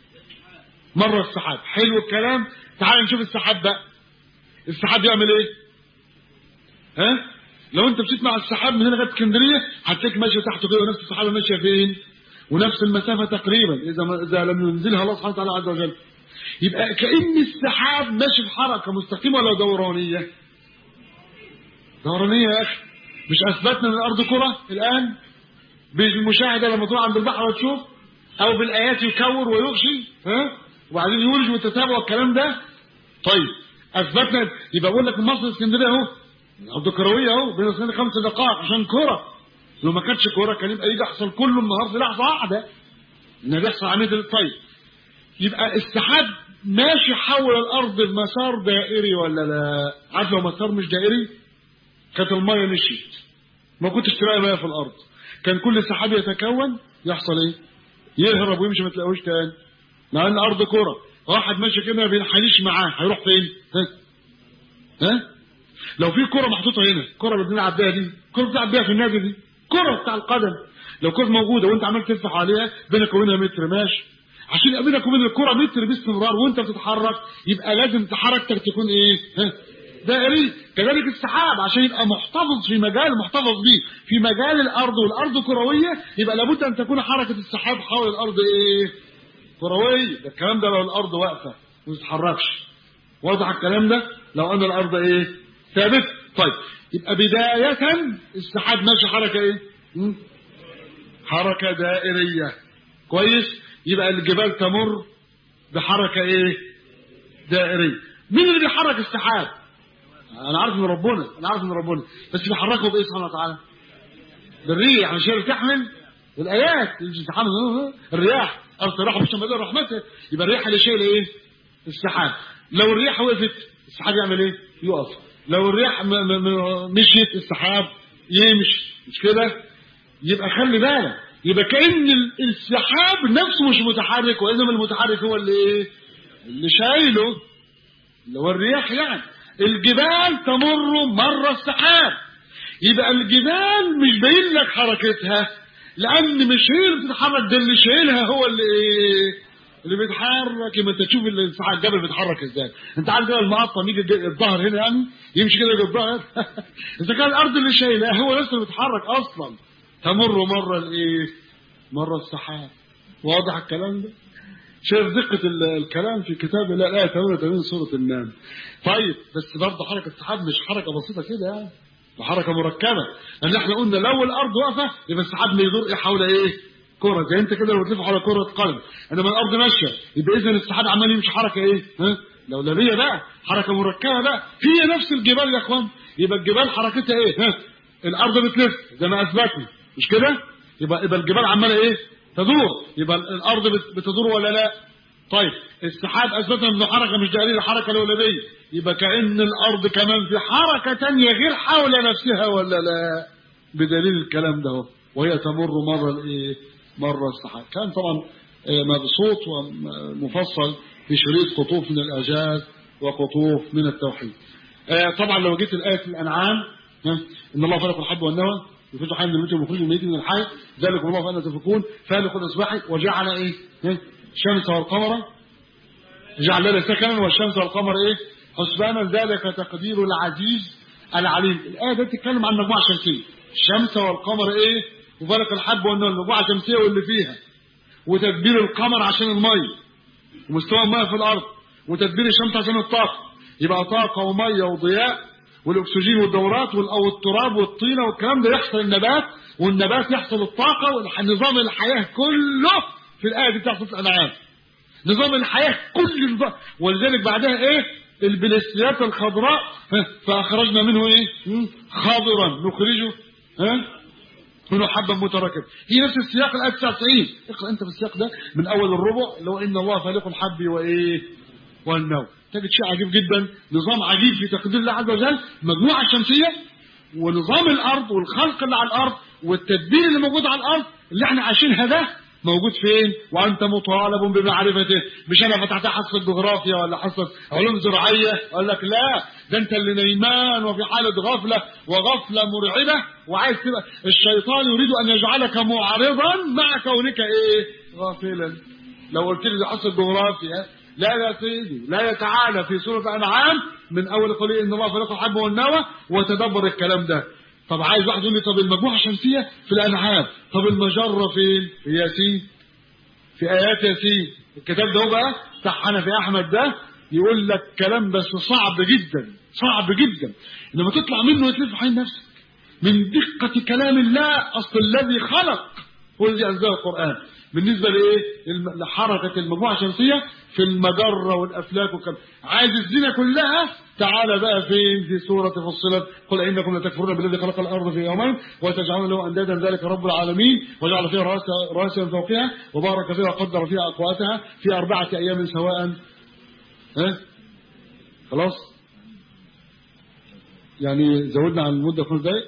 مره السحاب حلو الكلام تعال نشوف السحاب بقى السحاب يعمل ايه ها لو انت مشيت مع السحاب من هنا لغايه اسكندريه هتلاقيك ماشي تحته كده ونفس السحابه ماشيه فين ونفس المسافه تقريبا اذا ما اذا لم ينزلها الله سبحانه وتعالى عز وجل يبقى كأن السحاب ماشي في حركه مستقيمه ولا دورانيه دورانيه يا اخي مش اثبتنا ان الارض كره الان بالمشاهده لما تروح عند البحر وتشوف او بالايات يكور ويغشي ها وبعدين يولج وتتابع الكلام ده طيب اثبتنا يبقى بقول لك مصر اسكندريه اهو الارض كرويه اهو بين اسكندريه خمس دقائق عشان كره لو ما كانتش كوره كان يبقى يجي يحصل كله النهار في لحظه واحده ان بيحصل عمليه طيب يبقى السحاب ماشي حول الارض بمسار دائري ولا لا عارف لو مسار مش دائري كانت الميه مشيت ما كنتش تلاقي ميه في الارض كان كل سحاب يتكون يحصل ايه يهرب ويمشي ما تلاقوش تاني مع ان الارض كره واحد ماشي كده ما بينحنيش معاه هيروح فين ها ها لو في كره محطوطه هنا الكره اللي بنلعب بيها دي الكره بتلعب بيها في النادي دي كره بتاع القدم لو كره موجوده وانت عمال تلفح عليها بينك وبينها متر ماشي عشان يبقى بينك وبين الكره متر باستمرار وانت بتتحرك يبقى لازم حركتك تكون ايه ها دائري كذلك السحاب عشان يبقى محتفظ في مجال محتفظ بيه في مجال الارض والارض كرويه يبقى لابد ان تكون حركه السحاب حول الارض ايه كرويه ده الكلام ده لو الارض واقفه ما تتحركش واضح الكلام ده لو ان الارض ايه ثابت طيب يبقى بدايه السحاب ماشي حركه ايه م? حركه دائريه كويس يبقى الجبال تمر بحركه ايه دائريه مين اللي بيحرك السحاب انا عارف من ربنا انا عارف من ربنا بس بيحركه بايه سبحانه وتعالى بالريح مش هي بتحمل الايات تحمل الرياح ارسل رياح مش مدار رحمته يبقى الريح اللي شايله ايه السحاب لو الريح وقفت السحاب يعمل ايه يقف لو الريح م- م- م- مشيت السحاب يمشي مش كده يبقى خلي بالك يبقى كأن ال- السحاب نفسه مش متحرك وإنما المتحرك هو اللي ايه اللي شايله اللي هو الرياح يعني الجبال تمر مر السحاب يبقى الجبال مش باين لك حركتها لان مش هي اللي بتتحرك ده اللي شايلها هو اللي ايه اللي بيتحرك يبقى انت تشوف السحاب الجبل بيتحرك ازاي انت عارف كده المقطم يجي الج- الظهر هنا يعني يمشي كده يجي الظهر اذا كان الارض اللي شايلها هو نفسه اللي بيتحرك اصلا تمر مره الايه مره السحاب واضح الكلام ده شايف دقة ال- الكلام في كتاب الله الآية 88 سورة النام طيب بس برضه حركة السحاب مش حركة بسيطة كده يعني ده حركة مركبة لأن احنا قلنا لو الأرض واقفة يبقى السحاب بيدور إيه حول إيه؟ كرة زي أنت كده لو بتلف حول كرة قدم إنما الأرض ماشية يبقى إذا السحاب عمال يمشي حركة إيه؟ ها؟ لولبية بقى حركة مركبة بقى هي نفس الجبال يا إخوان يبقى الجبال حركتها إيه؟ ها؟ الأرض بتلف زي ما أثبتنا مش كده؟ يبقى يبقى الجبال عمالة إيه؟ تدور يبقى الأرض بت- بتدور ولا لا؟ طيب السحاب اثبتنا انه حركه مش دليل الحركه الولديه يبقى كان الارض كمان في حركه تانية غير حول نفسها ولا لا بدليل الكلام ده هو. وهي تمر مره الايه مره السحاب كان طبعا آه، مبسوط ومفصل في شريط قطوف من الاعجاز وقطوف من التوحيد آه، طبعا لو جيت الايه في الانعام ها، ان الله خلق الحب والنوى يخرج حي من الميت ويخرج الميت من الحي ذلك الله فانا تفكون فالق الاصباح وجعل ايه ها، الشمس والقمر جعل لنا سكنا والشمس والقمر ايه حسبانا ذلك تقدير العزيز العليم الايه دي بتتكلم عن مجموعه شمسيه الشمس والقمر ايه وفلق الحب والنوى المجموعه الشمسيه واللي فيها وتدبير القمر عشان الميه ومستوى الميه في الارض وتدبير الشمس عشان الطاقه يبقى طاقه وميه وضياء والاكسجين والدورات وال- او التراب والطينه والكلام ده يحصل النبات والنبات يحصل الطاقه ونظام الحياه كله في الايه دي بتاعت سوره الانعام نظام الحياه كل نظام ولذلك بعدها ايه البليستيات الخضراء ها، فاخرجنا منه ايه هم؟ خضرا نخرجه ها منه حبا متراكب هي نفس السياق الايه 99 اقرا انت في السياق ده من اول الربع اللي هو ان الله فالق الحب وايه والنوم تجد شيء عجيب جدا نظام عجيب في تقدير الله عز وجل مجموعه شمسيه ونظام الارض والخلق اللي على الارض والتدبير اللي موجود على الارض اللي احنا عايشينها ده موجود فين وانت مطالب بمعرفته مش انا فتحت حصه جغرافيا ولا حصه علوم زراعيه اقول لك لا ده انت اللي نيمان وفي حاله غفله وغفله مرعبه وعايز تبقى الشيطان يريد ان يجعلك معرضا مع كونك ايه غافلا لو قلت لي دي حصه جغرافيا لا يا سيدي لا يتعالى في سوره انعام من اول قوله ان الله خلق الحب والنوى وتدبر الكلام ده طب عايز واحد يقول لي طب المجموعه الشمسيه في الانعام طب المجره فين في ياسين في ايات ياسين الكتاب ده هو بقى بتاع حنفي احمد ده يقول لك كلام بس صعب جدا صعب جدا لما تطلع منه وتلف حين نفسك من دقه كلام الله اصل الذي خلق هو الذي انزل القران بالنسبه لايه الم- لحركه المجموعه الشمسيه في المجره والافلاك والكلام عايز الزينه كلها تعالى بقى فين في سوره فصلت قل انكم لتكفرون بالذي خلق الارض في يومين وتجعلون له اندادا ذلك رب العالمين وجعل فيها رواسي رواسي من فوقها وبارك فيها وقدر فيها اقواتها في اربعه ايام سواء ها خلاص يعني زودنا عن المده خمس دقايق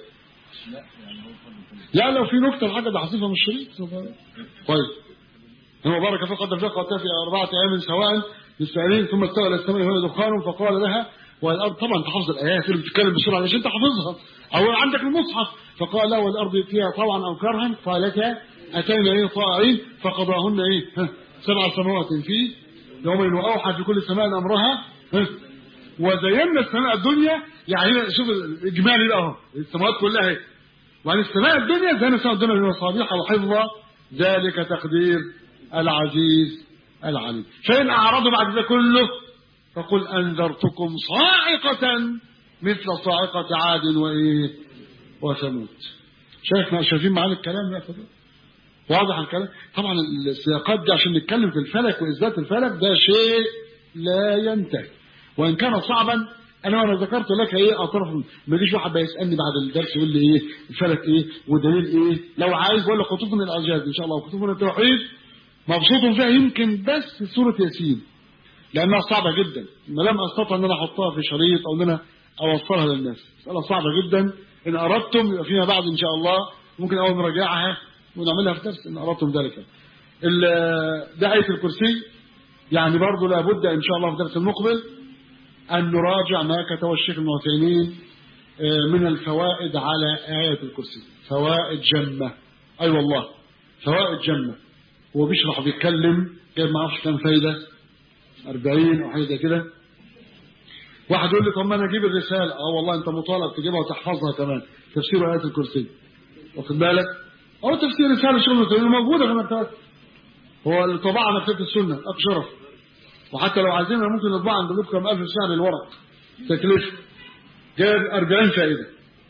لا لو في نكته حاجه ده حصيفه من الشريط طيب هو بارك في قدر فيها قوتها في أربعة أيام سواء للسائلين ثم استوى إلى السماء وهي دخان فقال لها والأرض طبعا أنت حافظ الآيات اللي بتتكلم بسرعة عشان أنت حافظها أو عندك المصحف فقال له والأرض فيها طوعا أو كرها قالتا أتينا إيه طائعين فقضاهن إيه ها، سبع سماوات في يومين وأوحى في كل سماء أمرها ها، وزينا السماء الدنيا يعني شوف الإجمالي بقى أهو السماوات كلها اهي وعن السماء الدنيا زينا السماء الدنيا بمصابيح وحفظا ذلك تقدير العزيز العليم فإن أعرضوا بعد ده كله فقل أنذرتكم صاعقة مثل صاعقة عاد وإيه وثمود شايف شايفين معانا الكلام يا فضل واضح الكلام طبعا السياقات دي عشان نتكلم في الفلك وإثبات الفلك ده شيء لا ينتهي وإن كان صعبا انا وانا ذكرت لك ايه اطراف ما يجيش واحد بيسالني بعد الدرس يقول لي ايه الفلك ايه ودليل ايه لو عايز بقول لك خطوط من الاعجاز ان شاءالله وخطوط من التوحيد مبسوط فيها يمكن بس سوره ياسين لانها صعبه جدا ما لم استطع ان انا احطها في شريط او ان انا اوصلها للناس مساله صعبه جدا ان اردتم يبقى فيما بعد ان شاء الله ممكن اول نراجعها ونعملها في درس ان اردتم ذلك ال- ده ايه الكرسي يعني برضه لابد ان شاء الله في الدرس المقبل أن نراجع ما كتبه الشيخ ابن عثيمين آه، من الفوائد على آية الكرسي فوائد جمة أي أيوة والله فوائد جمة هو بيشرح بيتكلم جايب ما اعرفش كام فايدة 40 أو حاجة زي كده واحد يقول لي طب ما أنا أجيب الرسالة أه والله أنت مطالب تجيبها وتحفظها كمان تفسير آية الكرسي واخد بالك أو تفسير رسالة الشيخ ابن عثيمين موجودة في المكتبات هو الطباعة مكتبة السنة أبشرف وحتى لو عايزينها ممكن نطبعها عند لكم ألف سعر الورق تكلفة جاب 40 فائدة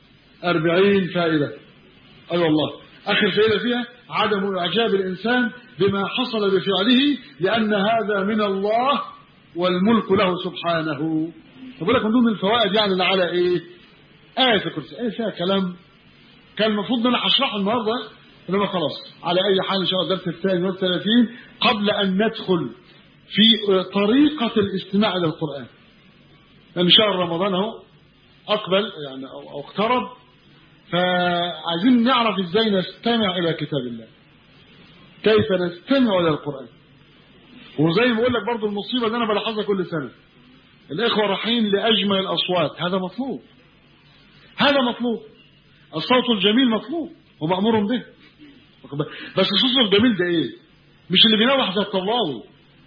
40 فائدة أي أيوة والله آخر فائدة فيها عدم إعجاب الإنسان بما حصل بفعله لأن هذا من الله والملك له سبحانه فبقول لك من ضمن الفوائد يعني اللي على إيه آية الكرسي آية فيها كلام كان المفروض ان انا هشرحه النهارده انما خلاص على اي حال ان شاء الله الدرس الثاني والثلاثين قبل ان ندخل في طريقة الاستماع إلى القرآن لأن شهر رمضان اهو أقبل يعني أو أو اقترب فعايزين نعرف إزاي نستمع إلى كتاب الله كيف نستمع إلى القرآن وزي ما بقول لك برضو المصيبة اللي أنا بلاحظها كل سنة الإخوة رايحين لأجمل الأصوات هذا مطلوب هذا مطلوب الصوت الجميل مطلوب ومأمور به بس الصوت الجميل ده إيه مش اللي بينوح زي الطلاوي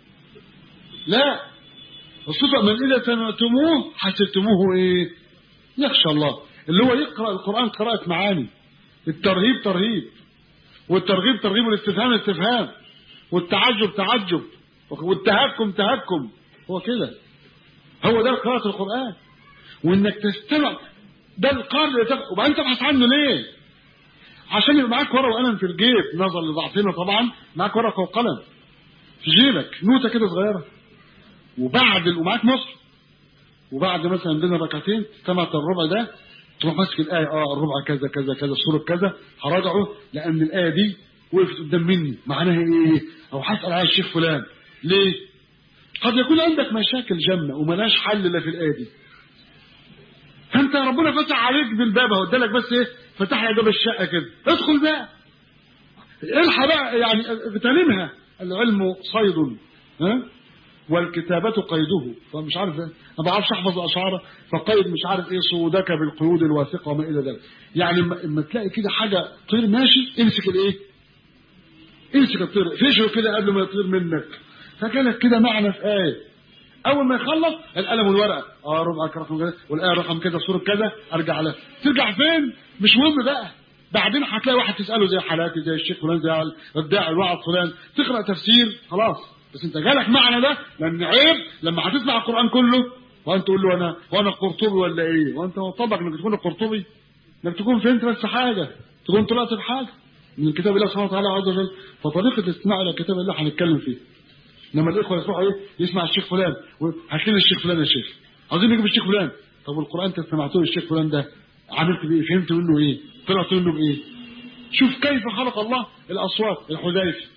لا الصوت من إذا سمعتموه حسبتموه إيه يخشى الله اللي هو يقرأ القرآن قراءة معاني الترهيب ترهيب والترغيب ترغيب والاستفهام استفهام والتعجب تعجب والتهكم تهكم هو كده هو ده قراءة القرآن وانك تستمع ده القرن اللي تبقى وبعدين تبحث عنه ليه عشان يبقى معاك ورقه وقلم في الجيب نظرا لضعفنا طبعا معاك ورقه وقلم في جيبك نوته كده صغيره وبعد ومعاك مصحف وبعد مثلا بين الركعتين سمعت الربع ده تروح ماسك الايه اه الربع كذا كذا كذا السوره كذا هراجعه لان الايه دي وقفت قدام مني معناها ايه او هسال على الشيخ فلان ليه قد يكون عندك مشاكل جامه وملاش حل الا في الايه دي فانت ربنا فتح عليك بالباب اهو ادالك بس ايه فتح لك باب الشقه كده ادخل بقى الحق بقى يعني اغتنمها العلم صيد ها والكتابة قيده فمش عارف ايه ما بعرفش احفظ اشعار فقيد مش عارف ايه صودك بالقيود الواثقه وما الى ذلك يعني لما تلاقي كده حاجه طير ماشي امسك الايه امسك الطير فيشه كده قبل ما يطير منك فكانت كده معنى في ايه اول ما يخلص القلم والورقه اه ربع رقم كذا والايه رقم كذا سوره كذا ارجع لها ترجع فين مش مهم بقى بعدين هتلاقي واحد تساله زي حالاتي زي الشيخ فلان زي الداعي الوعظ فلان تقرا تفسير خلاص بس انت جالك معنى ده لان عيب لما هتسمع القران كله وانت تقول له انا وانا قرطبي ولا ايه وانت طبعك انك تكون قرطبي انك تكون فهمت بس حاجه تكون طلعت بحاجه من كتاب الله سبحانه وتعالى عز وجل فطريقه الاستماع الى كتاب الله هنتكلم فيه لما الاخوه يسمعوا ايه يسمع الشيخ فلان هات لنا الشيخ فلان يا شيخ عايزين نجيب الشيخ فلان طب والقران انت سمعته للشيخ فلان ده عملت بايه فهمت منه ايه طلعت منه بايه شوف كيف خلق الله الاصوات الحذيفي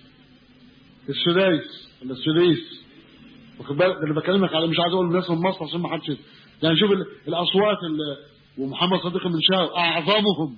السدايس ولا السديس واخد بالك انا بكلمك على مش عايز اقول الناس من مصر عشان ما حدش يعني شوف الاصوات ومحمد صديق بن شاو اعظمهم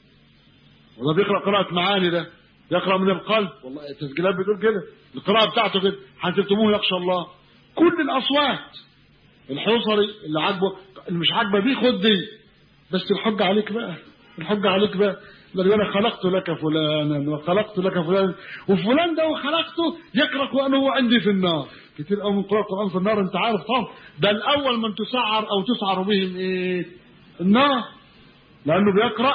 وده بيقرا قراءه معاني ده يقرا من القلب والله التسجيلات بتقول كده القراءه بتاعته كده حسبتموه يخشى الله كل الاصوات الحصري اللي عاجبه اللي مش عاجبه دي خد دي بس الحج عليك بقى الحج عليك بقى لأن أنا خلقت لك فلانا وخلقت لك فلان وفلان ده وخلقته يقرأ وأنه عندي في النار كتير قوي من قراءة القرآن في النار أنت عارف طبعا ده الأول من تسعر أو تسعر بهم إيه النار لأنه بيقرأ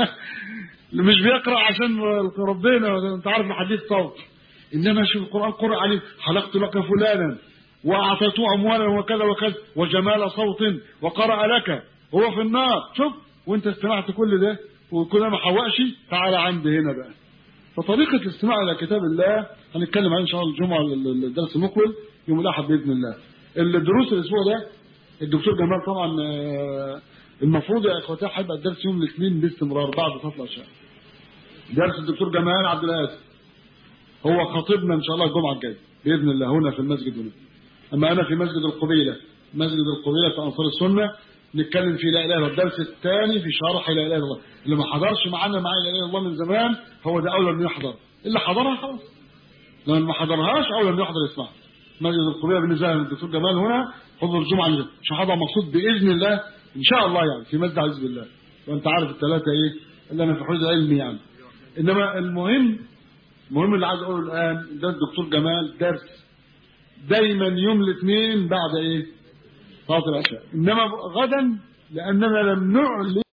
مش بيقرأ عشان ربنا أنت عارف الحديث صوت إنما شوف القرآن قرأ عليه خلقت لك فلانا وأعطيته أموالا وكذا وكذا وجمال صوت وقرأ لك هو في النار شوف وانت استمعت كل ده وكل ما حوقش تعالى عندي هنا بقى فطريقة الاستماع إلى كتاب الله هنتكلم عنها إن شاء الله الجمعة الدرس المقبل يوم الأحد بإذن الله الدروس الأسبوع ده الدكتور جمال طبعا المفروض يا إخواتي هيبقى الدرس يوم الاثنين باستمرار بعد فصل العشاء درس الدكتور جمال عبد القادر هو خطيبنا إن شاء الله الجمعة الجاية بإذن الله هنا في المسجد هنا أما أنا في مسجد القبيلة مسجد القبيلة في أنصار السنة نتكلم في لا اله الا الدرس الثاني في شرح لا اله الا الله اللي ما حضرش معانا معايا لا اله الا الله من زمان هو ده اولى انه يحضر اللي حضرها خلاص لما ما حضرهاش اولى انه يحضر يسمع مسجد القبيله بالنسبه للدكتور جمال هنا حضر الجمعه اللي مش هحضر مقصود باذن الله ان شاء الله يعني في مسجد عز بالله وانت عارف الثلاثه ايه اللي انا في حدود علمي يعني انما المهم المهم اللي عايز اقوله الان ده الدكتور جمال درس دايما يوم الاثنين بعد ايه صلاه العشاء انما غدا لاننا لم نعلن